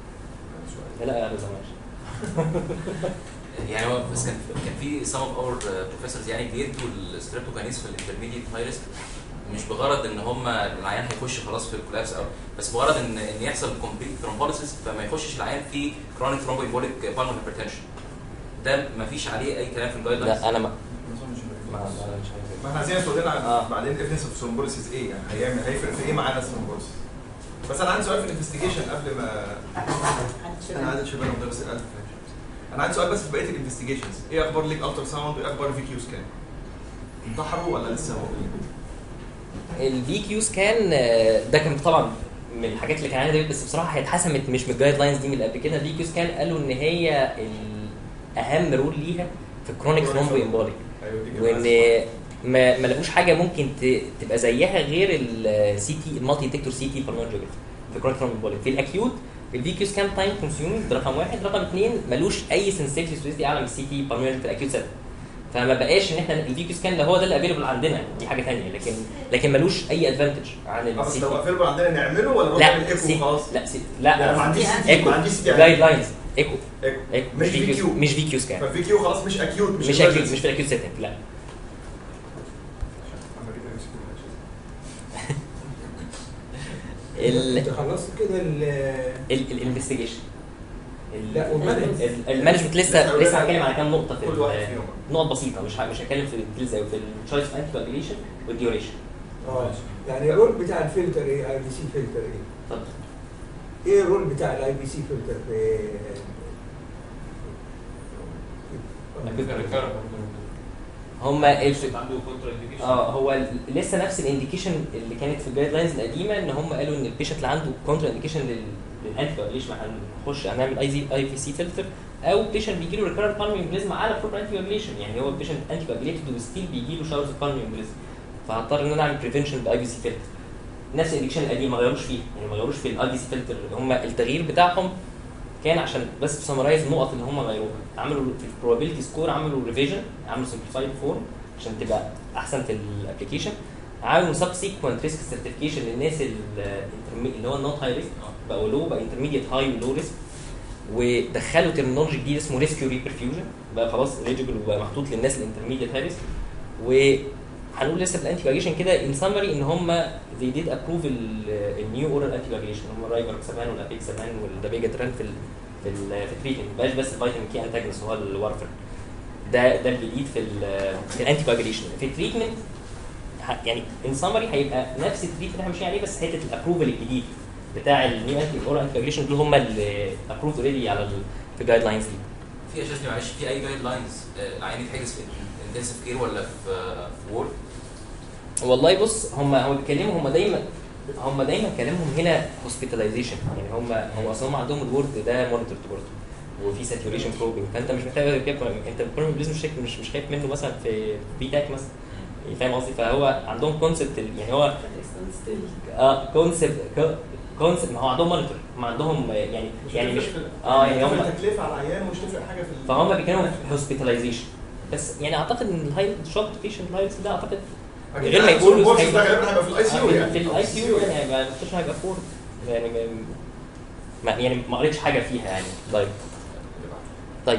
لا لا يا رضا ماشي يعني هو بس كان كان في some of our بروفيسورز يعني بيدوا الستريبتوكاينيز في الانترميديت هاي ريسك مش بغرض ان هم العيان هيخش خلاص في الكولابس او بس بغرض ان ان يحصل كومبليت ثرومبوليسيس فما يخشش العيان في كرونيك ثرومبويبوليك بالمر هايبرتنشن ده ما فيش عليه اي كلام في الجايد لاينز لا انا ما ما اظنش ما- إنه- ما- مش عايز ما احنا عايزين تقول لنا آه. عن بعدين الايفيدنس اوف ثرومبوليسيس ايه يعني هيعمل هيفرق في ايه معانا الثرومبوليسيس بس انا عندي سؤال في الانفستيجيشن قبل ما انا عادل شباب مدرس الالف انا عندي سؤال بس في بقيه الانفستيجيشنز ايه اخبار ليك الترا ساوند وايه اخبار الفي كيو سكان انتحروا ولا لسه موجودين؟ الفي كيو سكان آه، ده كان طبعا من الحاجات اللي كان عليها دلوقتي، بس بصراحه هي اتحسمت مش من الجايد لاينز دي من اللي قبل كده الفي كيو سكان قالوا ان هي الاهم رول ليها في الكرونيك ثرومبو امبوليك ايوه دي كانت وان عايزة. ما ما لقوش حاجه ممكن ت- تبقى زيها غير السي تي المالتي ديتكتور سي تي بالمونجوجرافي في كرونيك ثرومبو امبوليك في الاكيوت الفي كيو سكان تايم كونسيومينج ده رقم واحد رقم اثنين ملوش اي سنسيتيفيتي سبيسيتي اعلى من السي تي بالمونجوجرافي في الاكيوت سيتنج فما بقاش ان احنا الفي كيو سكان ده هو ده اللي افيلبل عندنا دي حاجه ثانيه لكن لكن ملوش اي ادفانتج عن اه بس السي لو تي افيلبل عندنا نعمله ولا نروح لا نعمل سي ايكو خلاص؟ لا سي لا ما لا عنديش سي تي ايكو ما عنديش سي تي جايد لاينز ايكو ايكو ايكو مش في كيو. مش في كيو سكان فالفي كيو خلاص مش اكيوت مش مش اكيد emergency. مش في الاكيوت سيتنج لا ال انت خلصت كده ال الانفستيجيشن لا، والمانجمنت. المانجمنت لسه لسه هتكلم على كام نقطه في كل واحد ال- فيهم نقط بسيطه مش ه- مش هتكلم في الديتيلز قوي في التشويس انتي كوagulation والديوريشن اه يعني الرول بتاع الفلتر ايه اي بي سي فلتر ايه؟ اتفضل ايه الرول بتاع الاي بي سي فلتر في هم ال- عنده كونترا انديكيشن اه هو ال- لسه نفس الانديكيشن اللي كانت في الجايد لاينز القديمه ان هم قالوا ان البيشنت اللي عنده كونترا انديكيشن للانتي كوagulation هنخش هنعمل اي زي اي في سي فلتر او بيشنت بيجي له ريكارنت بالمي امبليزم على بروبر انتي كوagulation يعني هو البيشنت انتي كوagulated وستيل بيجي له شاورز بالمي امبليزم فهضطر ان انا اعمل بريفنشن باي بي سي فلتر نفس الانديكيشن القديم ما غيروش فيه يعني ما غيروش في الاي بي سي فلتر هم التغيير بتاعهم كان عشان بس تسمرايز النقط اللي هم غيروها عملوا في البروبابيلتي سكور عملوا ريفيجن عملوا سمبليفايد فورم عشان تبقى احسن في الابلكيشن عملوا سب سيكونت ريسك سيرتيفيكيشن للناس ال- الانترمي- اللي هو النوت هاي ريسك بقوا لو بقى انترميديت هاي ولو ريسك ودخلوا ترمينولوجي جديد اسمه ريسكيو ريبرفيوجن بقى خلاص اليجيبل وبقى محطوط للناس الانترميديت هاي ريسك وهنقول لسه في الانتي كواجيشن كده ان سمري ان هم they did approve النيو اورال انتي كواجيشن هم الرايبركسابان والابيكسابان والدابيجاتران في ال في ال في التريتمنت مبقاش بس الفيتامين كي انتاجنس هو الوارفر ده ده الجديد في ال في الانتي كواجيليشن في التريتمنت ه- يعني ان سمري هيبقى نفس التريتمنت اللي احنا ماشيين عليه بس حته الابروفل الجديد بتاع النيو انتي اورال انتي كواجيليشن دول هم اللي ابروفد اوريدي على ال- في الجايد لاينز دي في يا شاذلي معلش في اي جايد لاينز العيان يتحجز في انتنسيف كير ولا في في وورد والله بص هم هم بيتكلموا هم دايما هم دايما كلامهم هنا هوسبيتاليزيشن يعني هم هو اصلا هم عندهم الورد ده مونيتور برضه وفي ساتوريشن بروبنج فانت مش محتاج كده انت البروبلم مش مش مش خايف منه مثلا في بي تاك مثلا يعني فاهم قصدي فهو عندهم كونسبت يعني هو اه كونسبت كونسبت ما هو عندهم مونيتور هم عندهم يعني يعني مش اه يعني هم تكلفه على العيان ومش تفرق حاجه في ال- فهم بيتكلموا في هوسبيتاليزيشن بس يعني اعتقد ان الهاي شوك بيشنت لايفز ده اعتقد أكيد غير ما لا، يقولوا البورس ده هيبقى- غالبا هيبقى في الاي سي يو يعني في الاي سي يو يعني هيبقى الخش هيبقى فور يعني ما- ما يعني ما قريتش حاجه فيها يعني طيب طيب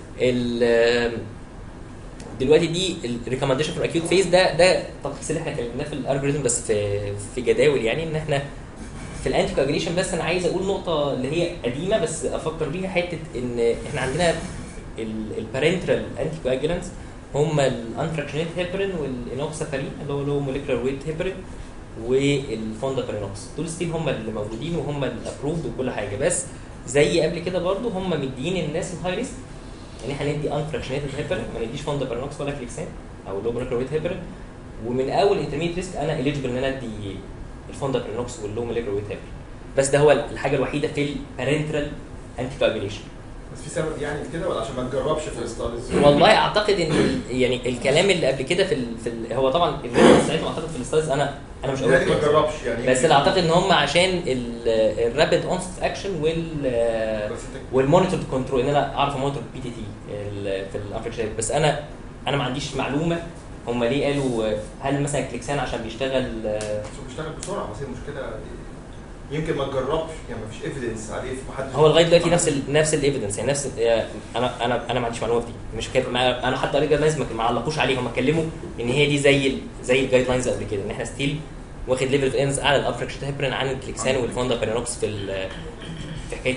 ال دلوقتي دي الريكومنديشن فور اكيوت فيز ده ده تفاصيل احنا اتكلمناه في الالجوريزم بس في في جداول يعني ان احنا في الانتي كواجريشن بس انا عايز اقول نقطه اللي هي قديمه بس افكر بيها حته ان احنا عندنا البارنترال انتي كواجلانتس هم الانفراكشنيت هيبرين والانوكسافارين اللي هو لو موليكولار ويت هيبرين والفوندا برينوكس دول ستيل هم اللي موجودين وهم الابروفد وكل حاجه بس زي قبل كده برضو هم مديين الناس الهاي ريسك يعني احنا ندي انفراكشنيتد هيبرين ما نديش فوندا برينوكس ولا كليكسان او لو مولكيولر ويت هيبرين ومن اول انترميت ريسك انا اليجبل ان انا ادي الفوندا برينوكس واللو مولكيولر ويت هيبرين بس ده هو الحاجه الوحيده في البارنترال انتي كواجوليشن بس في سبب يعني كده ولا عشان ما تجربش في الستاديز؟ والله اعتقد ان ال- يعني الكلام اللي قبل كده في ال في ال هو طبعا الريسك بتاعتهم اعتقد في الستايلز انا انا مش يعني ما قوي تجربش يعني بس اللي اعتقد ان هم عشان الرابid اونست اكشن وال بس انت والمونيتور كنترول ان انا اعرف امونيتور بي تي تي في الانفكشن بس انا انا ما عنديش معلومه هم ليه قالوا آه، هل مثلا كليكسان عشان بيشتغل آه، بس هو بيشتغل بسرعه بس هي المشكله دي يمكن ما تجربش يعني ما فيش ايفيدنس عليه في محدش هو لغايه دلوقتي نفس ال نفس الايفيدنس يعني نفس آه، انا انا انا ما عنديش معلومه في دي مش كده ما انا حتى قريت جايد ما علقوش عليه هم اتكلموا ان هي دي زي ال زي الجايد لاينز قبل كده ان احنا ستيل واخد ليفل اوف ايفيدنس اعلى الافريكشن هيبرين عن الكليكسان والفوندا بيرينوكس في ال- في حكايه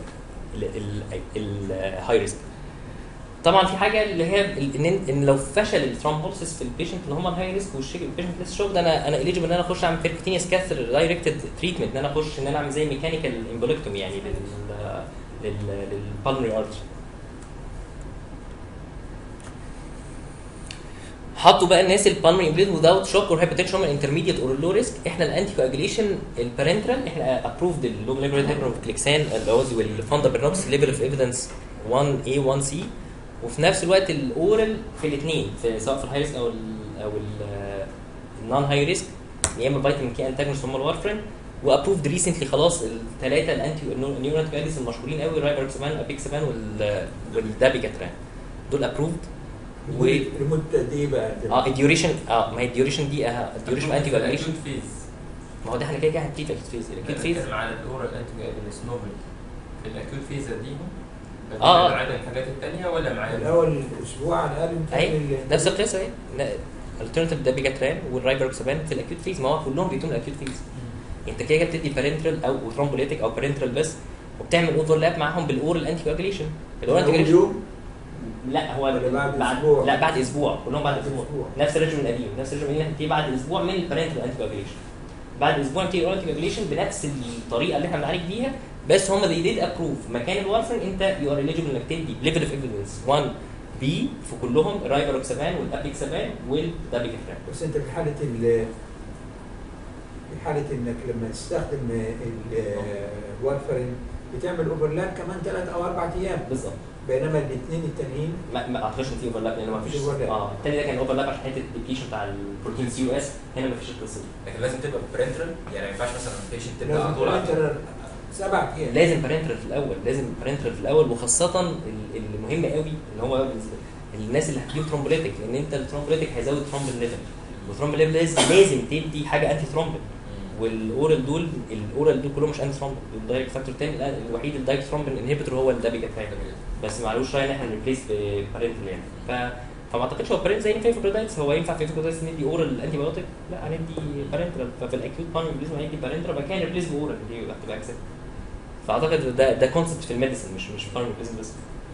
الهاي ريسك طبعا في حاجه اللي هي ال- ان ان لو فشل الثرومبوسيس في البيشنت اللي هم الهاي ريسك والبيشنت لسه شوك ده انا انا اليجبل ان انا اخش اعمل بيركتينيوس كاثر دايركتد تريتمنت ان انا اخش ان انا اعمل زي ميكانيكال امبوليكتومي يعني لل لل للبالمري ارتري حطوا بقى الناس البالمري امبليد without shock or hypertension هم intermediate or low risk احنا الانتي كواجوليشن البارنترال احنا ابروفد اللو مولكيولر هيبرون كليكسان اللي هو والفوندا برنوكس ليفل اوف ايفيدنس 1 a 1 c وفي نفس الوقت الاورال في الاثنين في سواء في الهاي ريسك او ال او النون هاي ريسك يا اما فيتامين كي انتاجونست هم الوارفرين وابروفد ريسنتلي خلاص الثلاثه الانتي النيو انتي المشهورين قوي الرايبركسبان والابيكسبان وال والدابيجاتران دول ابروفد و المده دي بقى اه الديوريشن اه ما هي الديوريشن دي اه الديوريشن انتي كواجوليشن فيز ما هو ده احنا كده كده هنبتدي في الاكيوت فيز الاكيوت فيز بتكلم على الاورال انتي نوبل في الاكيوت فيز اديهم آه، آه. بعد الحاجات الثانيه ولا معايا الاول اسبوع على الاقل اهي نكمل نفس القصه اهي الالترناتيف ده بيجاتران والرايبروكسابان في الاكيوت فيز ما هو كلهم بيدوم الاكيوت فيز انت كده كده بتدي بارنترال او ثرومبوليتيك او بارنترال بس وبتعمل اوفرلاب معاهم بالاورال انتي كواجوليشن الاورال انتي أول كواجوليشن يوم لا هو ولا بعد أسبوع؟ لا بعد اسبوع كلهم بعد بعد اسبوع أسبوع. نفس الريجيم القديم نفس الريجيم اللي هتبتدي بعد اسبوع من البارنتال انتي كواجوليشن بعد اسبوع نبتدي الاورال انتي كواجوليشن بنفس الطريقه اللي احنا بنعالج بيها بس هم they did approve مكان الوارفرين انت يو ار eligible انك تدي ليفل اوف ايفيدنس 1 بي في كلهم الرايبروكسابان والابيكسابان والدابيكافران بس انت في حاله ال في حاله انك لما تستخدم الوارفرين بتعمل اوفرلاب كمان ثلاث او اربع ايام بالظبط بينما الاثنين التانيين ما ما اعتقدش ان في اوفرلاب لان ما فيش مفيش overlap. اه التاني ده كان اوفرلاب عشان حته الديبليشن بتاع البروتين سي يو اس هنا ما فيش القصه دي لكن لازم تبقى برنترال يعني ما ينفعش مثلا بيشنت تبقى لازم على طول على- تبقى سبع ايام لازم بارنترال في الاول لازم بارنترال في الاول وخاصه ال- المهم قوي اللي هو بالنسبة الناس اللي هتجيب ترومبوليتك لان انت الترومبوليتك هيزود ترومبل ليفل والترومبل ليفل لازم لازم تدي حاجه انتي ترومبل والاورال دول الاورال دول كلهم مش انتي ترومبل الدايركت فاكتور الثاني الوحيد الدايركت ترومبل انهبيتور هو الدابيجاتران بس معلوش راي ان احنا نريبليس ببارنتال يعني ف فما اعتقدش هو بارنت زي فيفوكودايتس هو ينفع فيفوكودايتس ندي اورال انتي بايوتيك لا هندي بارنتال ففي الاكيوت بالمونري هندي بارنتال بعد كده نريبليس باورال دي هتبقى اكسبت فاعتقد ده ده كونسبت في الميديسن مش مش بالمونري بس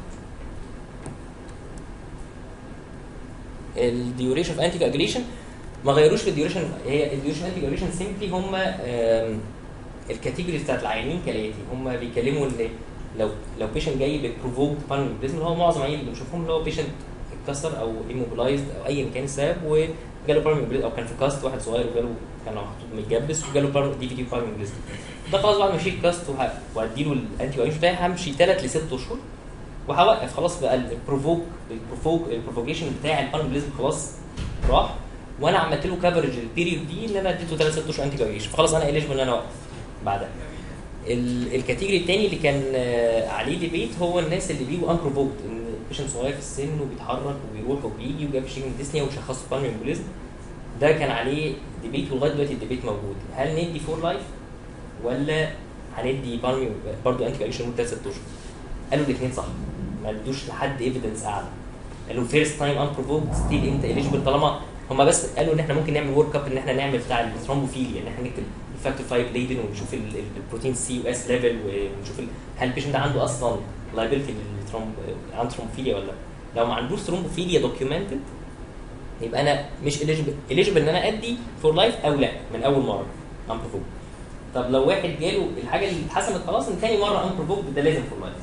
الديوريشن اوف انتي كواجوليشن ما غيروش في الديوريشن هي الديوريشن انتي كواجوليشن سيمبلي هم الكاتيجوريز بتاعت العيانين كالاتي هم بيتكلموا ان لو لو بيشنت جاي ببروفوكد بالمونري اللي هو معظم العيانين اللي بنشوفهم اللي هو بيشنت اتكسر او ايموبلايزد او ايا كان السبب وجاله بالمونري او كان في كاست واحد صغير وجاله كان محطوط متجبس وجاله دي في دي بالمونري ده خلاص بعد ما اشيل كاست وه- وهديله الانتي كواجوليشن بتاعي همشي ثلاث لست اشهر وهوقف خلاص بقى البروفوك البروفوك البروفوكيشن بتاع البالمبليزم خلاص راح وانا عملت له كفرج البيريود دي ان انا اديته ثلاث ست اشهر انتي كواجوليشن فخلاص انا اليجبل ان انا اوقف بعدها ال- الكاتيجوري الثاني اللي كان آه، عليه ديبيت هو الناس اللي بيجوا انبروفوكد ان بيشنت صغير في السن وبيتحرك وبيروح وبيجي وجاب شيء ديسنيا وشخصه بالمي امبوليزم ده كان عليه ديبيت ولغايه دلوقتي الديبيت موجود هل ندي فور لايف ولا هندي بالمي برضه انتي كواجوليشن لمده ست اشهر قالوا الاثنين صح ما ادوش لحد ايفيدنس اعلى قالوا فيرست تايم ان بروفوكد ستيل انت اليجبل طالما هم بس قالوا ان احنا ممكن نعمل ورك اب ان احنا نعمل بتاع الثرومبوفيليا ان احنا نكتب الفاكتور 5 ليدن ونشوف ال- ال- البروتين سي يو اس ليفل ونشوف ال- هل البيشنت ده عنده اصلا لايبيلتي للثرومب عنده ثرومبوفيليا ولا لا لو ما عندوش ثرومبوفيليا دوكيومنتد يبقى انا مش اليجيبل اليجيبل ان انا ادي فور لايف او لا من اول مره امبروفوك طب لو واحد جاله الحاجه اللي اتحسمت خلاص ان تاني مره امبروفوك ده لازم فور لايف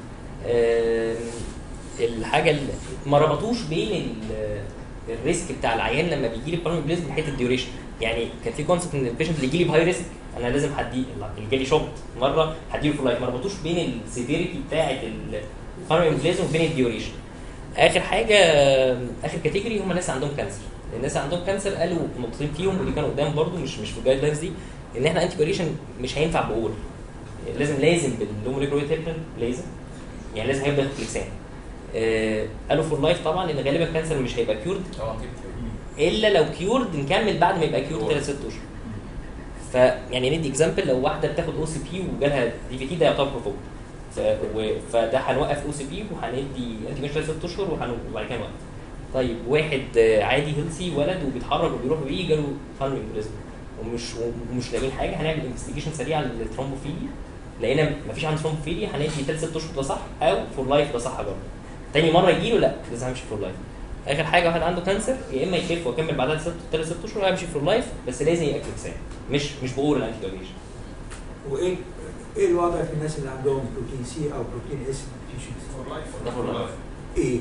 الحاجه اللي ما ربطوش بين ال- الريسك بتاع العيان لما بيجي لي بالمي بليزم بحته الديوريشن يعني كان في كونسبت ان البيشنت اللي يجي لي بهاي ريسك انا لازم هديه اللي جالي شوك مره هديله فور لايف ما ربطوش بين السيفيريتي بتاعه البالمي بليزم وبين الديوريشن اخر حاجه اخر كاتيجوري هم ناس عندهم كانسر الناس اللي عندهم كانسر قالوا نقطتين فيهم ودي كانوا قدام برضو مش مش في الجايد لاينز دي ان احنا انتي كوريشن مش هينفع بقول لازم لازم باللو موليكولر هيبرين لازم يعني لازم هيبدا فليكسان آه قالوا فور لايف طبعا ان غالبا الكانسر مش هيبقى كيورد طبعا كده الا لو كيورد نكمل بعد ما يبقى كيورد ثلاث ست اشهر فيعني ندي اكزامبل لو واحده بتاخد او سي بي وجالها دي في تي ده يعتبر بروفوك ف... و... فده هنوقف او سي بي وهندي انتي مش ست اشهر وهن- وبعد كده نوقف طيب واحد آه، عادي هيلثي ولد وبيتحرك وبيروح وبيجي جاله فالمي امبوليزم ومش ومش لاقيين حاجه هنعمل انفستيجيشن سريع للثرومبوفيليا لقينا مفيش عنده ثرومبوفيليا هندي ثلاث ست اشهر ده صح او فور لايف ده صح برضه تاني مره يجي له لا لازم همشي فور لايف اخر حاجه واحد عنده كانسر يا اما يخف واكمل بعدها ست ثلاث ست اشهر همشي فور لايف بس لازم ياكل سام مش مش بقول الانتي كوجيشن وايه ايه الوضع في الناس اللي عندهم بروتين سي او بروتين اس ديفيشنسي؟ فور لايف ده فور لايف ايه؟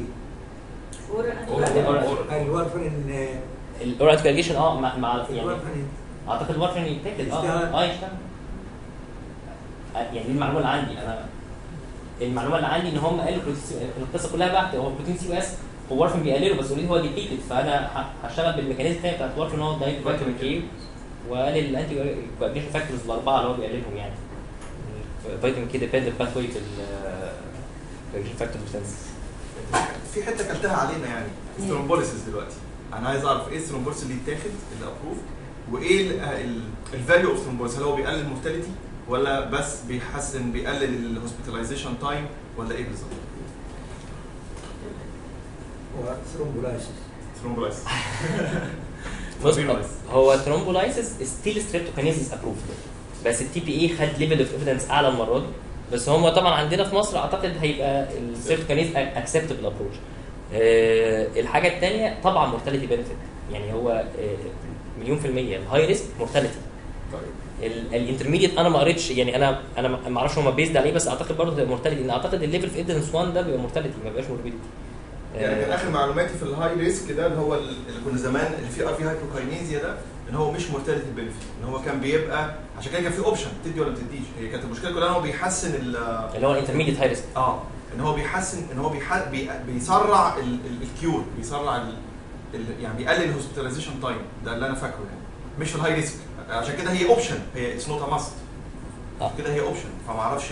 أورال. الوارفرين آه، الاورال كوجيشن اه مع, مع يعني الوارفرين اعتقد الوارفرين يتاكل اه يشتغل. اه يشتغل آه، يعني دي المعلومه اللي عندي انا المعلومه اللي عندي ان هم قالوا بروتين سي- القصه كلها بحت هو بروتين سي اس هو وارفرين بيقلله بس اوريدي هو ديبليتد فانا ه- هشتغل بالميكانيزم الثاني بتاعت الوارفرين هو الدايت فيتامين كي وقال الانتي كوجيشن فاكتورز الاربعه اللي هو بيقللهم يعني فيتامين كي ديبندنت باثوي في الكوجيشن فاكتورز في حته كلتها علينا يعني سترومبوليسيس دلوقتي انا عايز اعرف ايه السترومبوليسيس اللي يتاخد اللي ابروف وايه الفاليو اوف سترومبوليسيس هل هو بيقلل المورتاليتي ولا بس بيحسن بيقلل الهوسبيتاليزيشن تايم ولا ايه بالظبط؟ هو ثرومبولايسيس سترومبوليسيس بص Thrombolysis. هو ترومبولايسيس ستيل ستريبتوكاينيزيس ابروفد بس التي بي اي خد ليفل اوف ايفيدنس اعلى المره دي بس هم طبعا عندنا في مصر اعتقد هيبقى الستريبتوكاينيز اكسبتبل ابروش الحاجه الثانيه طبعا مورتاليتي بنفيت يعني هو آه، مليون في الميه الهاي ريسك مورتاليتي الانترميديت انا ما قريتش يعني انا انا ما ما اعرفش هم بيزد عليه بس اعتقد برضه هتبقى مورتاليتي لان اعتقد الليفل في ايدنس 1 ده بيبقى مورتاليتي ما بيبقاش موربيديتي يعني كان اخر معلوماتي في الهاي ريسك ده اللي هو اللي كنا زمان اللي فيه ار في هايبوكاينيزيا ده ان هو مش مورتاليتي بنفيت ان هو كان بيبقى عشان كده كان في اوبشن تدي ولا ما تديش هي كانت المشكله كلها ان هو بيحسن ال اللي هو الانترميديت هاي ريسك اه ان هو بيحسن ان هو بيح... بي... بيسرع ال... ال... الكيور بيسرع ال... ال... يعني بيقلل الهوسبيتاليزيشن تايم ده اللي انا فاكره يعني مش في الهاي ريسك عشان كده هي اوبشن هي اتس نوت ا ماست آه. كده هي اوبشن فما اعرفش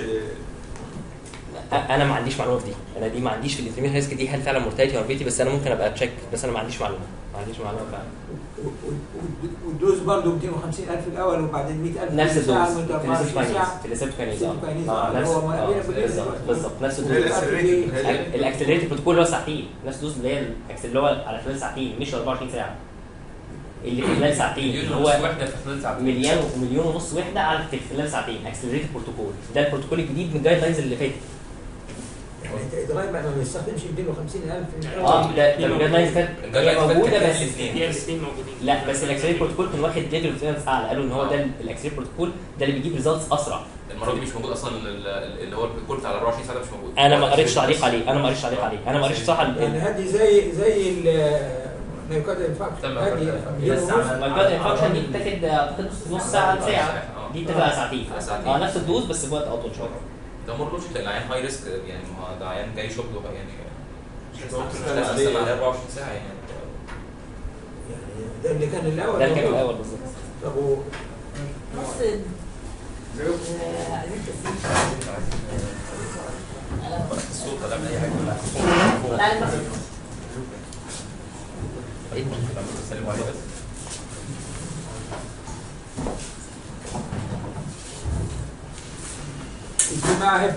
انا ما عنديش معلومه في دي انا دي ما عنديش في الانترميديت ريسك دي هل فعلا مورتاليتي ولا موربيديتي بس انا ممكن ابقى تشيك بس انا ما عنديش معلومه ما عنديش معلومه فعلا و- و- والدوز برضه 250000 الاول وبعدين 100000 نفس ساعة الدوز لمدة في 24 الريسبتوكاينيز ساعة. في الريسبتوكاينيز اه الريسبتوكاينيز، آه، اللي نفس هو ما آه، بين البروتين بالظبط والوقت. بالظبط نفس اللي هي الدوز الاكسلريتد هي الاكسلريتد بروتوكول هو ساعتين نفس الدوز اللي هي الأكسل- اللي هو على خلال ساعتين مش 24 ساعه اللي في خلال ساعتين اللي مليون هو ونص وحده في خلال ساعتين مليون ومليون ونص وحده على في خلال ساعتين اكسلريتد بروتوكول ده البروتوكول الجديد من الجايد لاينز اللي فاتت يعني انت اتغير بقى ما بيستخدمش 250000 من الأول. اه ده ده من الجايد لاينز فاتت الجايد هي لاينز فاتت موجوده كان بس الاثنين. هي الاثنين موجودين لا بس الاكسلريت بروتوكول كان واخد ليفل اوف ايفيدنس اعلى قالوا ان هو ده الاكسلريت بروتوكول ده اللي بيجيب ريزلتس اسرع المره دي مش موجود اصلا ال- ال- اللي هو الكود بتاع ال 24 ساعه ده مش موجود انا هو ما قريتش الأكسلريت تعليق بس. عليه انا ما قريتش تعليق عليه انا ما قريتش صح يعني هذه زي زي الميوكارد انفاكشن تم هذه أخذها. مليون بس ونص. المايكرو انفكشن دي بتاخد اعتقد نص ساعه لساعه دي بتبقى ساعتين ساعتين. اه نفس الدوز بس بوقت اطول شويه ده مور لوجيك لان العيان هاي ريسك يعني ما هو ده عيان جاي شغل يعني مش هتقعد مش تستنى لازم عليه. استنى عليه 24 ساعه يعني يعني ده اللي كان الاول ده اللي كان الاول بالظبط طب و- نص آه، عايزين الصوت ولا اي حاجه تسليم. تعالى بقى. سلموا عليه بس دي مع هبل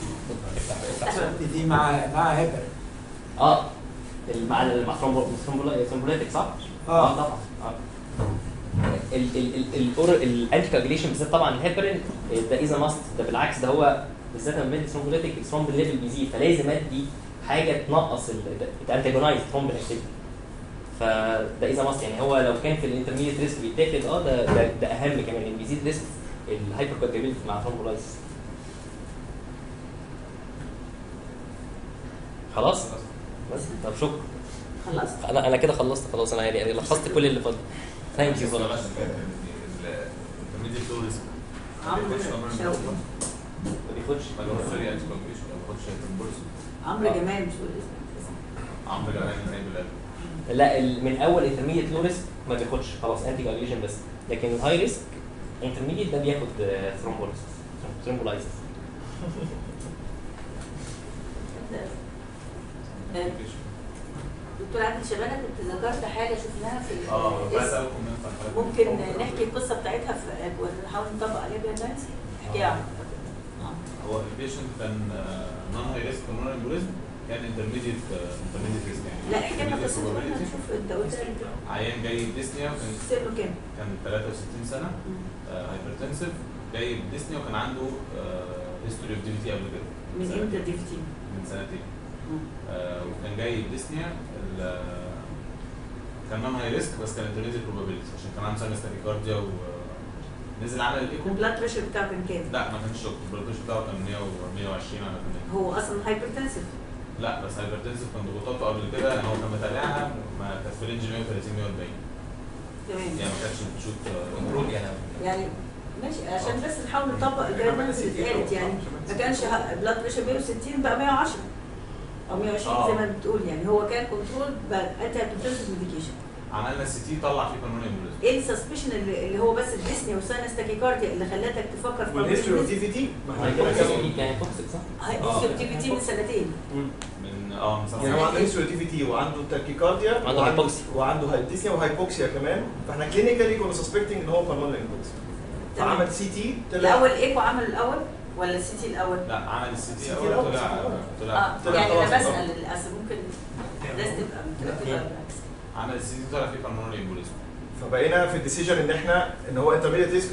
دي مع مع هبل اه ال- مع ال- مع ثرومبوليتك صح؟ اه طبعا اه ال ال ال الاور الانتي كاجليشن بالذات طبعا الهيبرين ده اذا ماست ده بالعكس ده هو بالذات لما بدي ثرومبوليتك الثرومب ليفل بيزيد فلازم ادي حاجه تنقص تانتاجونايز ثرومب اكتيفيتي فده اذا مصر يعني هو لو كان في الانترميديت ريسك بيتاخد اه ده ده, ده اهم كمان ان بيزيد ريسك الهايبر كوجابيلتي مع ثرومبولايسيس خلاص بس طب شكرا خلاص انا انا كده خلصت خلاص انا يعني لخصت كل اللي فاضل ثانك يو intermediate low risk عمرو شوقي ما بياخدش ما بياخدش يعني calculation، ما بياخدش thrombolysis. عمرو جمال مش بقول اسمه عمرو جمال نايب القلب لا ال- من اول انترميديت لو ريسك ما بياخدش خلاص انتي كوagulation بس لكن الهاي ريسك انترميديت ده بياخد ثرومبولايسيس ثرومبولايسيس آه، دكتور عادل شبانه كنت ذكرت حاجه شفناها في ال- اه بعد الاسم. اول كومنت عن حضرتك. ممكن نحكي القصه بتاعتها في ونحاول نطبق عليها بيها نانسي احكيها عن هو البيشنت كان نون هاي ريسك نون امبوليزم كان انترميديت انترميديت ريسك يعني لا احكي لنا intermediate قصته واحنا probability. نشوف انت قلت عيان جاي بديسنيا وكان سنه كام؟ كان 63 سنه هايبرتنسيف جاي بديسنيا وكان عنده هيستوري اوف دي تي قبل كده من سنتين. امتى دي في من سنتين آه، وكان جاي بديسنيا ال- كان نون هاي ريسك بس كان انترميديت بروبابيلتي عشان كان عنده ساينس تاكيكارديا ونزل عمل الايكو البلاد بريشر بتاعه كان كام؟ لا ما كانش شوك البلد بريشر بتاعه كان 100 و 120 على 80 هو اصلا هايبرتنسيف لا بس هايبرتنسيف كان ضغوطاته قبل كده يعني هو كان متابعها ما كانت في رينج 130 140 تمام يعني ما كانتش بتشوت كنترول يعني يعني ماشي عشان بس نحاول نطبق الجايد لاينز اللي اتقالت يعني ما كانش بلاد بريشر 160 بقى 110 او 120 زي ما بتقول يعني هو كان كنترول بقى انتي هايبرتنسيف ميديكيشن عملنا السي تي طلع فيه بالموني امبوليزم ايه السسبشن اللي, اللي هو بس الديسني والساينس تاكيكارديا اللي خلتك تفكر في والهيستوري اوف دي في تي كان توكسيك صح؟ هايبوكسيبتيفيتي من سنتين من اه من سنه يعني هو عنده هيستوري دي في تي وعنده تاكيكارديا عنده هايبوكسيا. وعنده هايبوكسيا وهايبوكسيا كمان فاحنا كلينيكالي كنا سسبكتنج ان هو بالمونري امبوليزم تمام. فعمل سي تي طلع الاول ايكو عمل الاول ولا السي تي الاول؟ لا عمل السي CT تي اول الأول. طلع طلع اه طلع يعني خلاص. انا بسال للاسف ممكن الناس تبقى مترتبه بالعكس عمل السي تي طلع فيه بالموني امبوليزم فبقينا في الديسيجن ان احنا ان هو انترميديت ريسك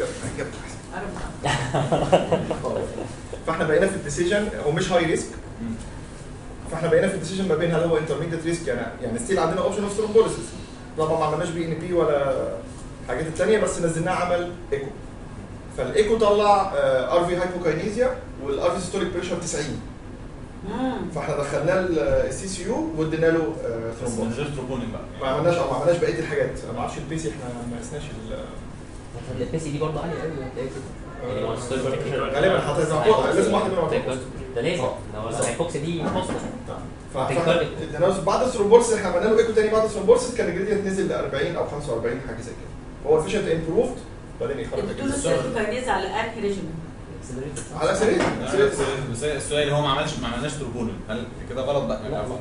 عارف فاحنا بقينا في الديسيجن هو مش هاي ريسك فاحنا بقينا في الديسيجن ما بين هل هو انترميديت ريسك يعني يعني ستيل عندنا اوبشن اوف ثرومبوليسيس طبعا ما عملناش بي ان بي ولا الحاجات الثانيه بس نزلناه عمل ايكو فالايكو طلع ار في هايبوكاينيزيا والار في سيستوليك بريشر 90 امم فاحنا دخلناه السي سي يو وادينا له بس من ثرومبوليسيس غير تروبونين بقى ما عملناش ما عملناش بقيه الحاجات انا ما اعرفش البيسي احنا ما قسناش ال- البيسي دي برضه عاليه قوي هتلاقي كده يعني هو الستوري بريشر- غالبا هتبقى لازم واحده منهم هتبقى ده لازم ده هو الهايبوكسيا دي بوست ف- فاحنا ادينا بعد الثرومبوليسيس احنا عملنا له ايكو تاني بعد الثرومبوليسيس كان الجريدينت نزل ل 40 او 45 حاجه زي كده هو الفيشنت امبروفد بعدين يخرج انتوا بتقولوا السيرتوكاينيز على انهي ريجيم؟ على سرير بس السؤال هو ما عملش ما عملناش تروبونين هل كده غلط بقى؟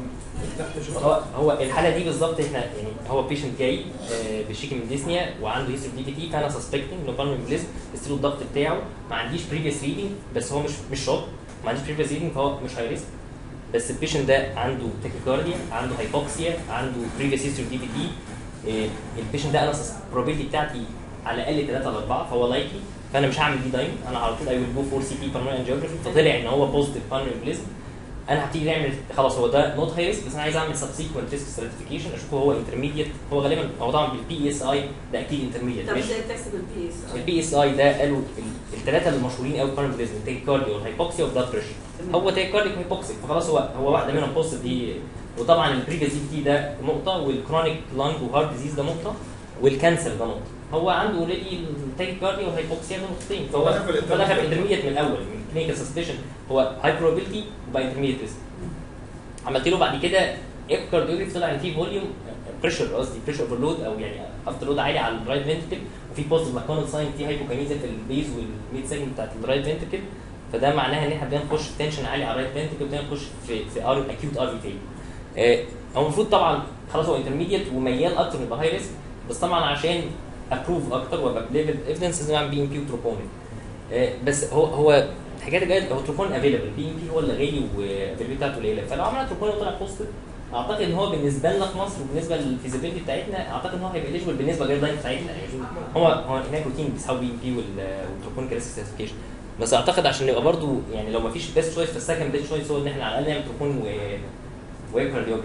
هو هو الحاله دي بالظبط احنا يعني هو بيشنت جاي آه، بيشتكي من ديسنيا وعنده هيستوري دي تي فانا سسبكتنج انه بالمونري امبوليزم قست له الضغط بتاعه ما عنديش بريفيوس ريدنج بس هو مش مش شوك ما عنديش بريفيوس ريدنج فهو مش هاي ريسك بس البيشنت ده عنده تاكيكارديا عنده هايبوكسيا عنده بريفيوس هيستوري دي تي البيشنت ده انا البروبابيلتي بتاعتي على الاقل 3 ل 4 فهو لايكلي فانا مش هعمل دي دايم انا على طول اي ويل جو فور سي تي بالمونري انجيوجرافي فطلع ان هو بوزيتيف بالمونري امبوليزم انا هبتدي نعمل خلاص هو ده نوت هاي ريسك بس انا عايز اعمل سبسيكونت ريسك ستراتيفيكيشن اشوفه هو انترميديت هو غالبا هو طبعا بالبي اس اي ده اكيد انترميديت طب مش ازاي تحسب البي اس؟ البي اس اي ده قالوا الثلاثه المشهورين قوي بالمونري امبوليزم التاكيكارديا والهايبوكسيا والبلاد بريشر هو تاكيكارديا وهايبوكسيك فخلاص هو هو واحده منهم بوزيتيف دي وطبعا البريفيس دي ده نقطه والكرونيك لانج وهارت ديزيز ده نقطه والكانسر ده نقطه هو عنده اوريدي التاكيكارديا والهايبوكسيا ده نقطتين فهو دخل في فدخل في انترميديت من الاول من كلينيكال سسبشن هو هاي بروبابيلتي وبقى انترميديت ريسك عملت له بعد كده ايكو كارديوجرافي طلع ان في فوليوم بريشر قصدي بريشر اوفرلود او يعني افتر لود عالي على الرايت فنتكل وفي بوست ماكونال ساين في هايبوكاينيزا في البيز والميد سيجمنت بتاعت الرايت فنتكل فده معناها ان احنا بدنا نخش تنشن عالي على الرايت فنتكل وبدنا نخش في في ار اكيوت ار في فيل هو المفروض طبعا خلاص هو انترميديت وميال اكتر من هاي ريسك بس طبعا عشان ابروف اكتر وابقى بليفل ايفيدنس لازم اعمل بي ام بي وتروبونين بس هو هو الحاجات الجايه هو تروبون افيلبل بي ام بي هو اللي غالي والافيلبيلتي بتاعته قليله فلو عملنا تروبون وطلع بوزيتيف اعتقد ان هو بالنسبه لنا في مصر وبالنسبه للفيزيبيلتي بتاعتنا اعتقد ان هو هيبقى اليجبل بالنسبه للجايد لاين بتاعتنا يعني هو هو هناك روتين بيسحبوا بي ام بي والتروبون كريسك سيرتيفيكيشن بس اعتقد عشان نبقى برضو يعني لو ما فيش بيست شويس فالسكند بيست شويس هو ان احنا على الاقل نعمل تروبون و وكارديوجرافي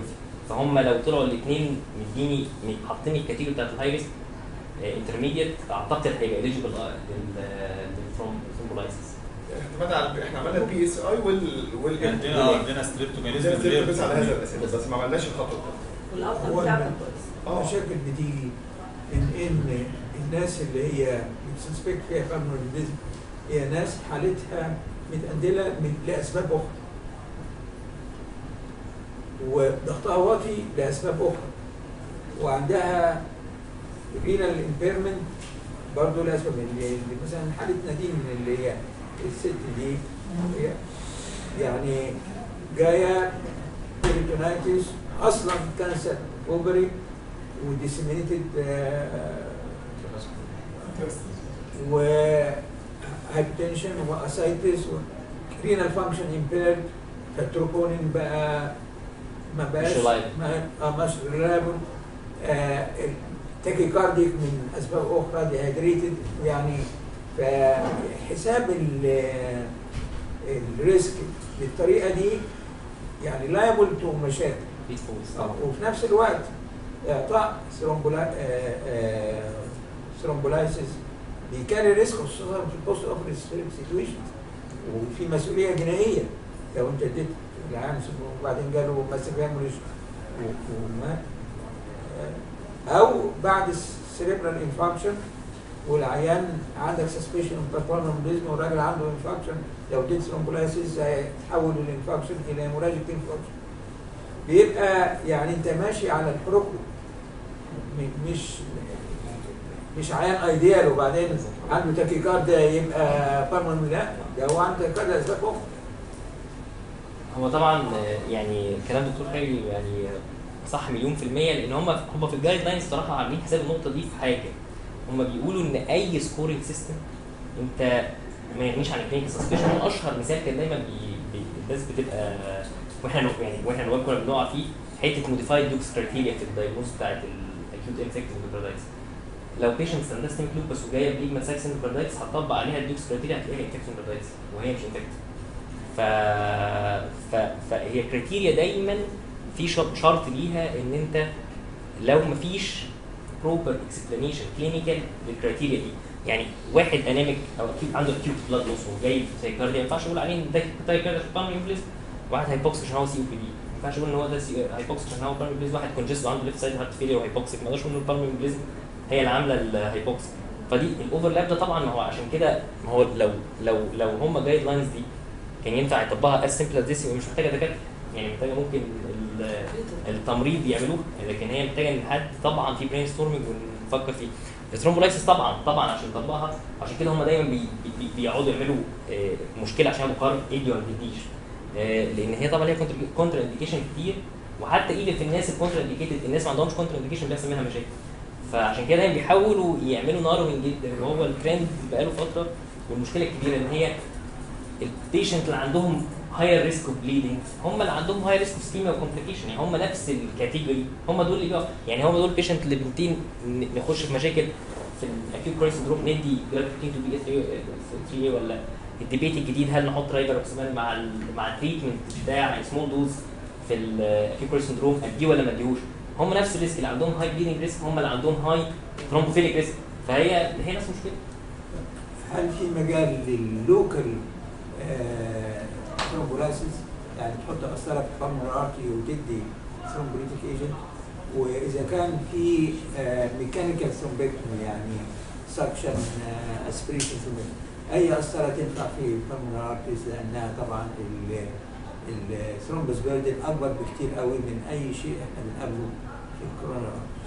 فهم لو طلعوا الاثنين مديني حاطين الكاتيجوري بتاعت الهاي ريسك انترميديت اعتقد هيبقى اليجيبل للثرومبولايسيس اعتمدنا على احنا عملنا البي اس اي وال وال عندنا اه عندنا ستريبتوكاينيزم ده بس على هذا الاساس بس ما عملناش الخطوه دي والاوتكم هو بتاعكم الم- كويس اه المشاكل بتيجي من ان الناس اللي هي بتسسبكت فيها بالمونوليزم هي ناس حالتها متأندلة من لأسباب أخرى وضغطها واطي لأسباب أخرى وعندها رينال امبيرمنت برضه لأسباب اللي اللي مثلا حالة نادين اللي هي الست دي هي يعني جاية بيريتونايتس أصلا كانسر اوفري وديسيمينيتد و هايبرتنشن واسايتس ورينال فانكشن امبيرد فالتروبونين بقى ما بقاش مش reliable. ما آه، مش ريلابل تاكيكارديك من اسباب اخرى ديهايدريتد يعني فحساب ال- الريسك بالطريقه دي يعني لايبل تو مشاكل وفي نفس الوقت اعطاء ثرومبولا ثرومبولايسيس بيكاري ريسك خصوصا في البوست اوبريت سيتويشن وفي مسؤوليه جنائيه لو انت اديت العيان ثرومبو- وبعدين جاله ماسيف هيموريج ومات آه، او بعد السريبرال انفاكشن والعيان عندك سسبشن اوف بالمونريزم والراجل عنده انفاكشن لو اديت ثرومبولايسيس هيتحول الانفاكشن الى هيموراجيك انفاكشن بيبقى يعني انت ماشي على الحروب م- مش مش عيان ايديال وبعدين عنده تاكيكارديا يبقى بالمون لا ده هو عنده تاكيكارديا اسباب اخرى هو طبعا آه، يعني كلام دكتور خيري يعني صح مليون في المية لأن هم هم في الجايد لاينز صراحة عاملين حساب النقطة دي في حاجة هم بيقولوا إن أي سكورينج سيستم أنت ما يغنيش عن الكلينيكال سسبشن أشهر مثال كان دايما بي بي الناس بتبقى واحنا نو- يعني واحنا نواب كنا بنقع فيه حتة موديفايد دوكس كرايتيريا في الدايجنوز بتاعت الاكيوت انفكتيف ميكروبايتس لو بيشنت عندها ستيمك لوبس وجايه بليجما ساكس ميكروبايتس هتطبق عليها الدوكس كرايتيريا هتلاقيها انفكتيف ميكروبايتس وهي مش انفكتيف ف... ف... فهي كريتيريا دايما في شرط شرط ليها ان انت لو مفيش بروبر اكسبلانيشن كلينيكال للكريتيريا دي يعني واحد انيميك او اكيد عنده اكيوت بلاد لوس وجاي سايكارديا ما ينفعش اقول عليه ان ده سايكارديا بالمونري امبليزم واحد هايبوكسيك عشان هو سي او بي دي ما ينفعش اقول ان هو ده هايبوكسيك عشان هو بالمونري امبليزم واحد كونجست عنده ليفت سايد هارت فيلير وهايبوكسيك ما اقدرش اقول ان البالمونري امبليزم هي اللي عامله الهايبوكسيك فدي الاوفرلاب ده طبعا ما هو عشان كده ما هو لو لو لو هم جايد لاينز دي كان ينفع يطبقها از سمبل از مش محتاجه دكاتره يعني محتاجه ممكن ال- التمريض يعملوه لكن هي محتاجه ان حد طبعا في برين ستورمنج ونفكر فيه الثرومبولايسيس طبعا طبعا عشان يطبقها عشان كده هم دايما بي بي بيقعدوا يعملوا آه، مشكله عشان بقار ايدي ما بتديش آه، لان هي طبعا ليها كونتر انديكيشن كتير وحتى ايفن في الناس الكونتر انديكيتد الناس ما عندهمش كونتر انديكيشن بيحصل منها مشاكل فعشان كده دايما بيحاولوا يعملوا ناروينج جدا وهو الترند بقاله فتره والمشكله الكبيره ان هي البيشنت اللي عندهم هاير ريسك اوف بليدنج هم اللي عندهم هاير ريسك اوف سكيميا وكومبليكيشن يعني هم نفس الكاتيجوري هم دول اللي بيقعوا يعني هم دول البيشنت اللي بنتين ن- نخش في مشاكل في الاكيوت كوري سندروم ندي جرافيتين تو بي 3 ولا الديبيت الجديد هل نحط رايفروكسمان مع ال مع التريتمنت بتاع سمول دوز في الاكيوت كوري سندروم اديه ولا ما اديهوش هم نفس الريسك اللي عندهم هاي بليدنج ريسك هم اللي عندهم هاي ثرومبوفيليك ريسك فهي هي نفس المشكله هل في مجال لللوكال ثرومبولايسيس يعني تحط قسطره في البلمونري ارتي وتدي ثرومبوليتيك ايجنت واذا كان في ميكانيكال ثرومبكتومي يعني سكشن اسبريشن اي قسطره تنفع في البلمونري ارتيز لانها طبعا الثرومبس بيردن اكبر بكتير قوي من اي شيء احنا بنقابله في الكورونا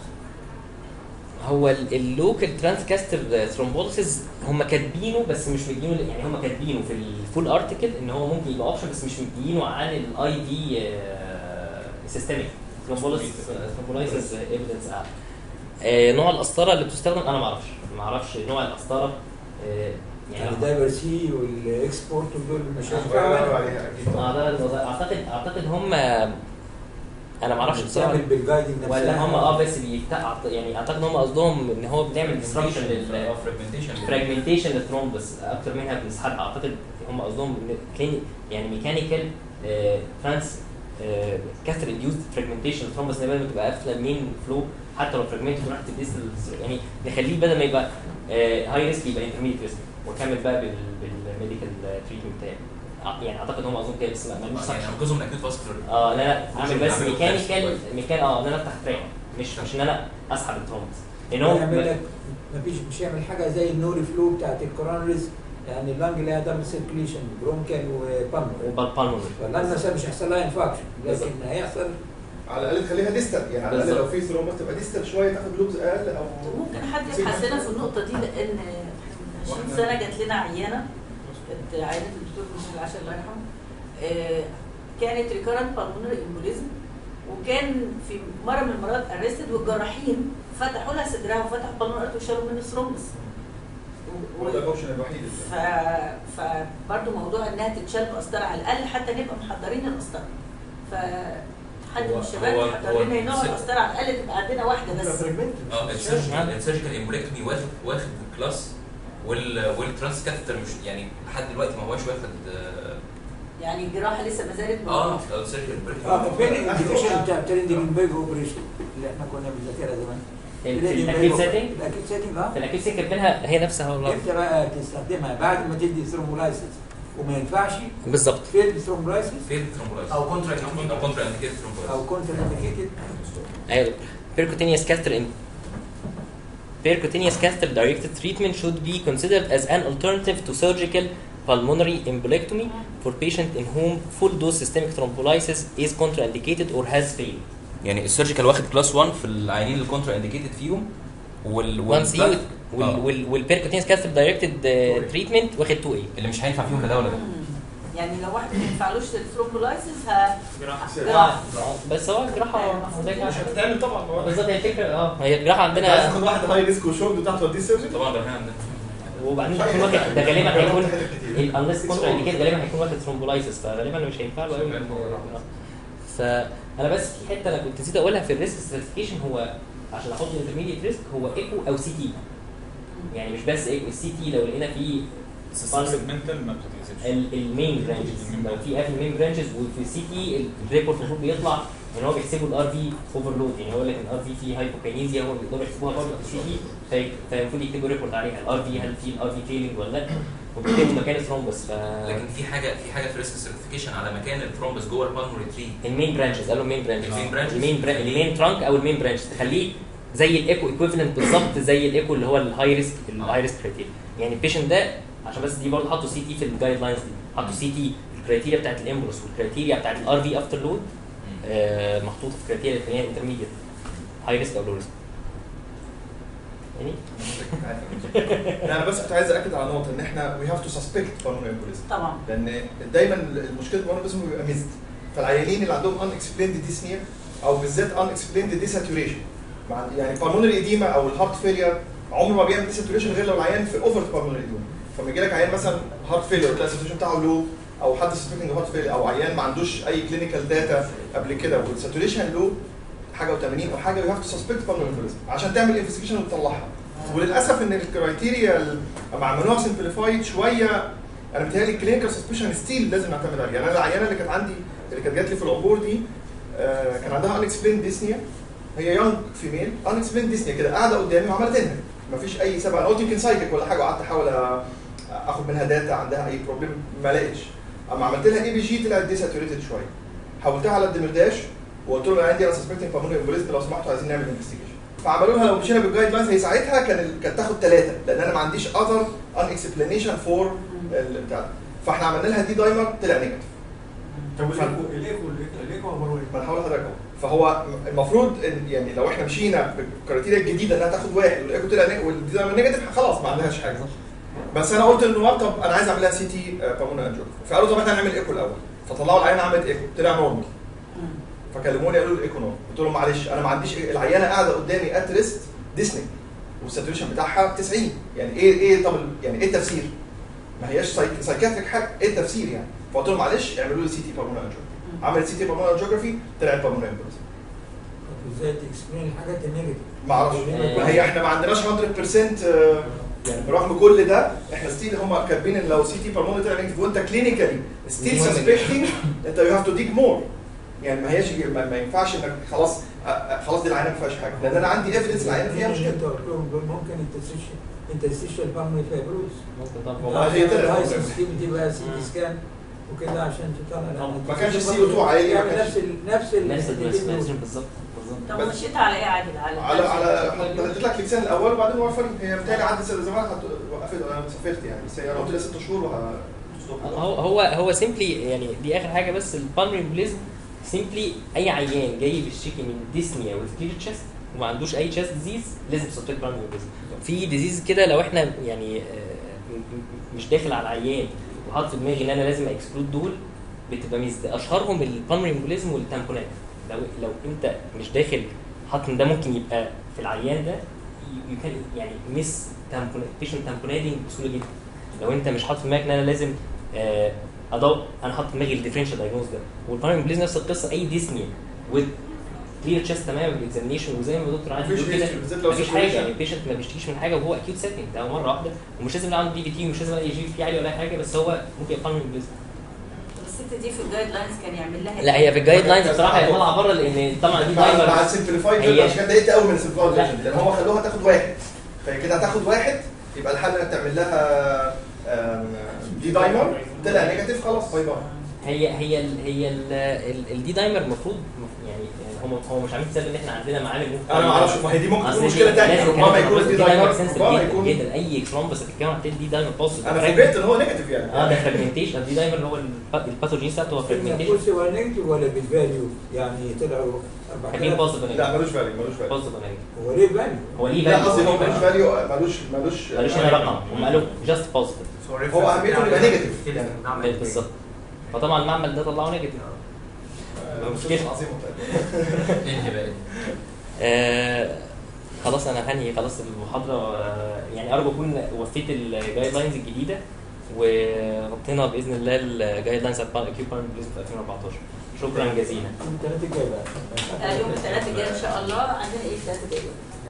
هو اللوكال ترانسكاستر ثرومبوليسيس هم كاتبينه بس مش مدينه يعني هم كاتبينه في الفول ارتكل ان هو ممكن يبقى اوبشن بس مش مدينه عن الاي دي سيستميك ثرومبوليسيس ايفيدنس نوع القسطره اللي بتستخدم انا ما اعرفش ما اعرفش نوع القسطره آه، يعني يعني الدايفر سي والاكسبورت ودول مش بيدوروا هينفعوا عليها اكيد آه، ده الوظائف. اعتقد اعتقد هم انا ما اعرفش بصراحه بتعمل بالجايدنج نفسها ولا هم اه بس بيفتح يعني اعتقد هم قصدهم ان هو بنعمل ديستركشن لل فراجمنتيشن فراجمنتيشن للثرومبس اكتر منها بنسحبها اعتقد هم قصدهم كليني يعني ميكانيكال ترانس كاثر انديوز فراجمنتيشن ثرومبس بدل ما تبقى قافله المين فلو حتى لو فراجمنت راح تديس يعني نخليه بدل ما يبقى هاي ريسك يبقى انترميديت ريسك واكمل بقى بال بالميديكال تريتمنت بتاعي آه، يعني اعتقد هم اظن كده بس ما مالوش يعني صح انقذهم من اكيد فاسكولار اه لا لا اعمل بس نعمله ميكانيكال flash ميكان اه ان انا افتح تراك مش مش ان انا اسحب الثرومبس لان هو يعمل لك مفيش مش يعمل حاجه زي النوري فلو بتاعت الكورونريز يعني اللنج اللي هي دبل سيركليشن برونكال وبالمر وبالبالمونري فاللنج مثلا مش هيحصل لها انفاكشن لكن هيحصل على الاقل تخليها ديستال يعني على الاقل لو بالظبط. في ثرومبس تبقى ديستال شويه تاخد لوبز اقل او ممكن حد يبحث لنا في النقطه دي لان من 20 سنه جات لنا عيانه كانت عيانه الدكتور محمد العشر الله يرحمه آه، كانت ريكارنت بالمونري امبوليزم وكان في مره من المرات ارستد والجراحين فتحوا لها صدرها وفتحوا بالمونري وشالوا منه ثرومبس و- هو ده الاوبشن الوحيد ف فبرضه موضوع انها تتشال بقسطره على الاقل حتى نبقى محضرين القسطره ف حد من هو- الشباب هو- يحضر هو لنا نوع الس- القسطره على الاقل تبقى عندنا واحده بس اه السيرجيكال السيرجيكال امبوليكتومي واخد واخد كلاس وال والترانس كاثيتر مش يعني لحد دلوقتي ما هوش واخد اه يعني الجراحه لسه ما زالت اه موجودة. السيرجيكال اه فين امبوليكتومي الانديكيشن بتاع ترندنج اوبريشن اللي احنا كنا بنذاكرها زمان في الاكيد سيتنج الاكيد سيتنج اه في الاكيد سيتنج كاتبينها هي نفسها والله امتى بقى تستخدمها بعد ما تدي ثرومبولايسيس وما ينفعش بالظبط فين ثرومبولايسيس فين ثرومبولايز او كونترا او كونترا انديكيتد ثرومبولايز او كونتر انديكيتد ايوه percutaneous catheter in percutaneous catheter directed treatment should be considered as an alternative to surgical pulmonary embolectomy for patient in whom full dose systemic thrombolysis is contraindicated or has failed. يعني السيرجيكال واخد كلاس 1 في العيانين اللي كونترا انديكيتد فيهم وال 1 C وال وال وال والpercutaneous catheter directed uh, treatment واخد 2 A. اللي مش هينفع فيهم لا ده ولا ده مم. يعني لو واحد ما ينفعلوش الثرومبولايسيس ه جراحه جراحه بس هو الجراحه مش هتتعمل طبعا ما هو- بالظبط هي الفكره اه هي الجراحه انت عايز عندنا تاخد واحد هاي ريسك وشورت وتحت توديه السيرجن طبعا ده هنا عندنا وبعدين هيكون واخد ده غالبا هيكون كتير. الانلس كونترا انديكيت غالبا هيكون واخد ثرومبولايسيس فغالبا مش هينفع له قوي فانا بس في حته انا كنت نسيت اقولها في الريسك ستراتيفيكيشن هو عشان احط انترميديت ريسك هو ايكو او سي تي يعني مش بس ايكو السي تي لو لقينا فيه سيجمنتال ما بتتحسبش ال- المين برانشز لو في قافل المين برانشز وفي السي تي الريبورت المفروض بيطلع ان هو بيحسبوا الار في اوفرلود يعني هو يقول لك ان الار في فيه هايبوكينيزيا هم بيقدروا يحسبوها برضه في السي تي في- فالمفروض يكتبوا ريبورت عليها الار في هل في الار في فيلينج ولا لا وبيكتبوا مكان الثرومبس ف لكن في حاجه في حاجه في ريسك سيرتيفيكيشن على مكان الثرومبس جوه البالمونري تري المين برانشز قالوا المين برانشز المين branches؟ المين برا... المين ترانك او المين برانش تخليه زي الايكو ايكويفالنت بالظبط زي الايكو اللي هو الهاي ريسك الهاي ريسك كريتيريا يعني البيشنت ده عشان بس دي برضه حطوا سي تي في الجايد لاينز دي حطوا سي تي الكريتيريا بتاعت الامبروس والكريتيريا بتاعت الار في افتر لود محطوطه في كريتيريا الثانيه انترميديت هاي ريسك او لو ريسك يعني لا انا بس كنت عايز اكد على نقطه ان احنا وي هاف تو سسبكت بالمونري امبوليزم طبعا لان دايما المشكله بالمونري امبوليزم بيبقى ميزد فالعيانين اللي عندهم ان اكسبليند ديسنيا او بالذات ان اكسبليند ديساتوريشن يعني بالمونري اديما او الهارت فيلير عمره ما بيعمل ديساتوريشن غير لو العيان في اوفر بالمونري اديما فلما يجي لك عيان مثلا هارت فيلير تلاقي الساتوريشن بتاعه لو او حد سسبكتنج هارت فيلير او عيان ما عندوش اي كلينيكال داتا قبل كده والساتوريشن لو حاجه و80 او حاجه يو هاف تو سسبكت بالمونري امبوليزم عشان تعمل انفستيجيشن وتطلعها وللاسف ان الكرايتيريا ال- لما عملوها سمبليفايد شويه انا متهيألي الكلينيكال سسبشن ستيل لازم نعتمد عليه يعني انا العيانه اللي كانت عندي اللي كانت جات لي في العبور دي آه، كان عندها ان اكسبلين ديسنيا هي يونج فيميل ان اكسبلين ديسنيا كده قاعده قدامي وعماله تنهج مفيش اي سبب انا قلت يمكن سايكك ولا حاجه وقعدت احاول أ- اخد منها داتا عندها اي بروبلم ما لقيتش اما عملت لها اي بي جي طلعت ديساتوريتد شويه حولتها على الدمرداش وقلت لهم انا عندي انا سسبكتنج بالمونري امبوليزم لو سمحتوا عايزين نعمل انفستيجيشن فعملوا لها لو مشينا بالجايد لاينز هي ساعتها كان ال- كانت تاخد ثلاثه لان انا ما عنديش اذر ان اكسبلانيشن فور البتاع ده. فاحنا عملنا لها دي دايمر طلع نيجاتيف طب الايكو الايكو الايكو اخباره ايه؟ ما انا هقول لحضرتك اهو فهو المفروض ان يعني لو احنا مشينا بالكريتيريا الجديده انها تاخد واحد والايكو طلع نيج- والدي دايمر نيجاتيف خلاص ما عندهاش حاجه بس انا قلت انه طب انا عايز اعمل لها سي تي بالمونري انجيو فقالوا طب احنا هنعمل ايكو الاول فطلعوا العينه عملت ايكو طلع نورمال فكلموني قالوا لي الايكو نورمال قلت لهم معلش انا ما عنديش العيانه قاعده قدامي ات ريست ديسني والساتوريشن بتاعها 90 يعني ايه ايه طب ال- يعني ايه التفسير؟ ما هياش سايك- سايكاتريك حاجه ايه التفسير يعني؟ فقلت لهم معلش اعملوا لي سي تي بالمونري انجيو عملت سي تي بالمونري انجيوجرافي طلعت بالمونري امبوليزم طب ازاي تكسبلين الحاجات النيجاتيف؟ ما اعرفش ما هي احنا ما عندناش 100% آه، يعني برغم كل ده احنا ستيل هم كاتبين ان لو سي تي بالمونري طلع نيجاتيف وانت كلينيكالي ستيل سسبكتنج انت يو هاف تو ديك مور يعني ما هياش ما, ما ينفعش انك خلاص أ- أ- خلاص دي العينه ما فيهاش حاجه لان انا عندي ايفيدنس العينه فيها مشكله انت قلت لهم دول ممكن انترستيشن انترستيشن بالمونري فايبروز ممكن طبعا والله هي طلعت الهاي problem. سنسيتيفيتي بقى سي تي سكان وكده عشان تطلع ما كانش السي او 2 عالي ما يعني كانش نفس ال نفس ال نفس النتيجة الدراسة بالظبط بالظبط طب بس- مشيت على ايه عادل على على على اديت لك لسان الاول وبعدين وفرت هي بالتالي عدت ست زمان هت- وقفت انا سافرت يعني بس هي انا قلت لها ست شهور وه هو هو هو سيمبلي يعني دي اخر حاجه بس البالمري امبوليزم سيمبلي اي عيان جاي بيشتكي من ديسنيا وكلير تشيست وما عندوش اي تشيست ديزيز لازم سبتك بالمري امبوليزم في ديزيز كده لو احنا يعني آه، م- م- مش داخل على العيان وحاطط في دماغي ان انا لازم اكسكلود دول بتبقى ميزه اشهرهم البالمري امبوليزم والتامبونات لو لو انت مش داخل حاطط ان ده ممكن يبقى في العيان ده يو كان يعني مس بيشنت تامبونادنج بسهوله جدا لو انت مش حاطط في دماغك ان انا لازم آه، ادور انا حاطط في دماغي الديفرنشال دايجنوز ده والبارامي امبليز نفس القصه اي ديسنيا with كلير تشيست تمام بالاكزامينشن وزي ما دكتور عادل مفيش بيقول كده history، بالذات لو مفيش حاجه situation. يعني البيشنت ما بيشتكيش من حاجه وهو اكيوت سيتنج ده مره واحده ومش لازم يبقى عنده دي بي تي ومش لازم اي جي في عالي ولا أي حاجه بس هو ممكن يبقى امبليز الست دي في الجايد لاينز كان يعمل لها لا هي في الجايد لاينز بصراحه هي طالعه بره لان طبعا دي مع مع دايمر السمبليفايد هي- عشان كده اتضايقت قوي من السمبليفايد لا. فيرجن لان هم خلوها تاخد واحد فهي كده هتاخد واحد يبقى الحل انك تعمل لها آم، دي دايمر طلع نيجاتيف خلاص باي باي هي هي ال هي ال ال- الدي دايمر المفروض يعني يعني هو هو مش عامل حساب ان احنا عندنا معامل ممكن انا ما اعرفش ما هي دي ممكن أصل تكون دي مشكله ثانيه لازم ربما كمان يكون بس الدي دي دايمر sensitive ربما جدا يكون جدا اي اكسون بس بتتكلم عن دي دايمر بوزيتيف انا فوجئت ان هو نيجاتيف يعني اه ده فراجمنتيشن الدي دايمر اللي هو الب- الباثوجين بتاعته هو فراجمنتيشن بص ولا نيجاتيف ولا بالفاليو يعني طلعوا خليه 4000 بوزيتيف لا ملوش فاليو ملوش فاليو بوزيتيف هو ليه فاليو؟ هو ليه لا قصدي هو value. ملوش فاليو ملوش ملوش ملوش هنا رقم هم قالوا جاست بوزيتيف هو اهميته يبقى نيجاتيف يعني بالظبط فطبعا المعمل ده طلعه نيجاتيف آه، مشكله عظيمه انهي بقى آه خلاص انا هنهي خلاص المحاضره آه يعني ارجو اكون وفيت الجايد لاينز الجديده وغطينا باذن الله الجايد لاينز بتاع الاكيو بارن في 2014 شكرا جزيلا الثلاثة الجاي بقى يوم الثلاث الجاي ان شاء الله عندنا ايه الثلاث الجاي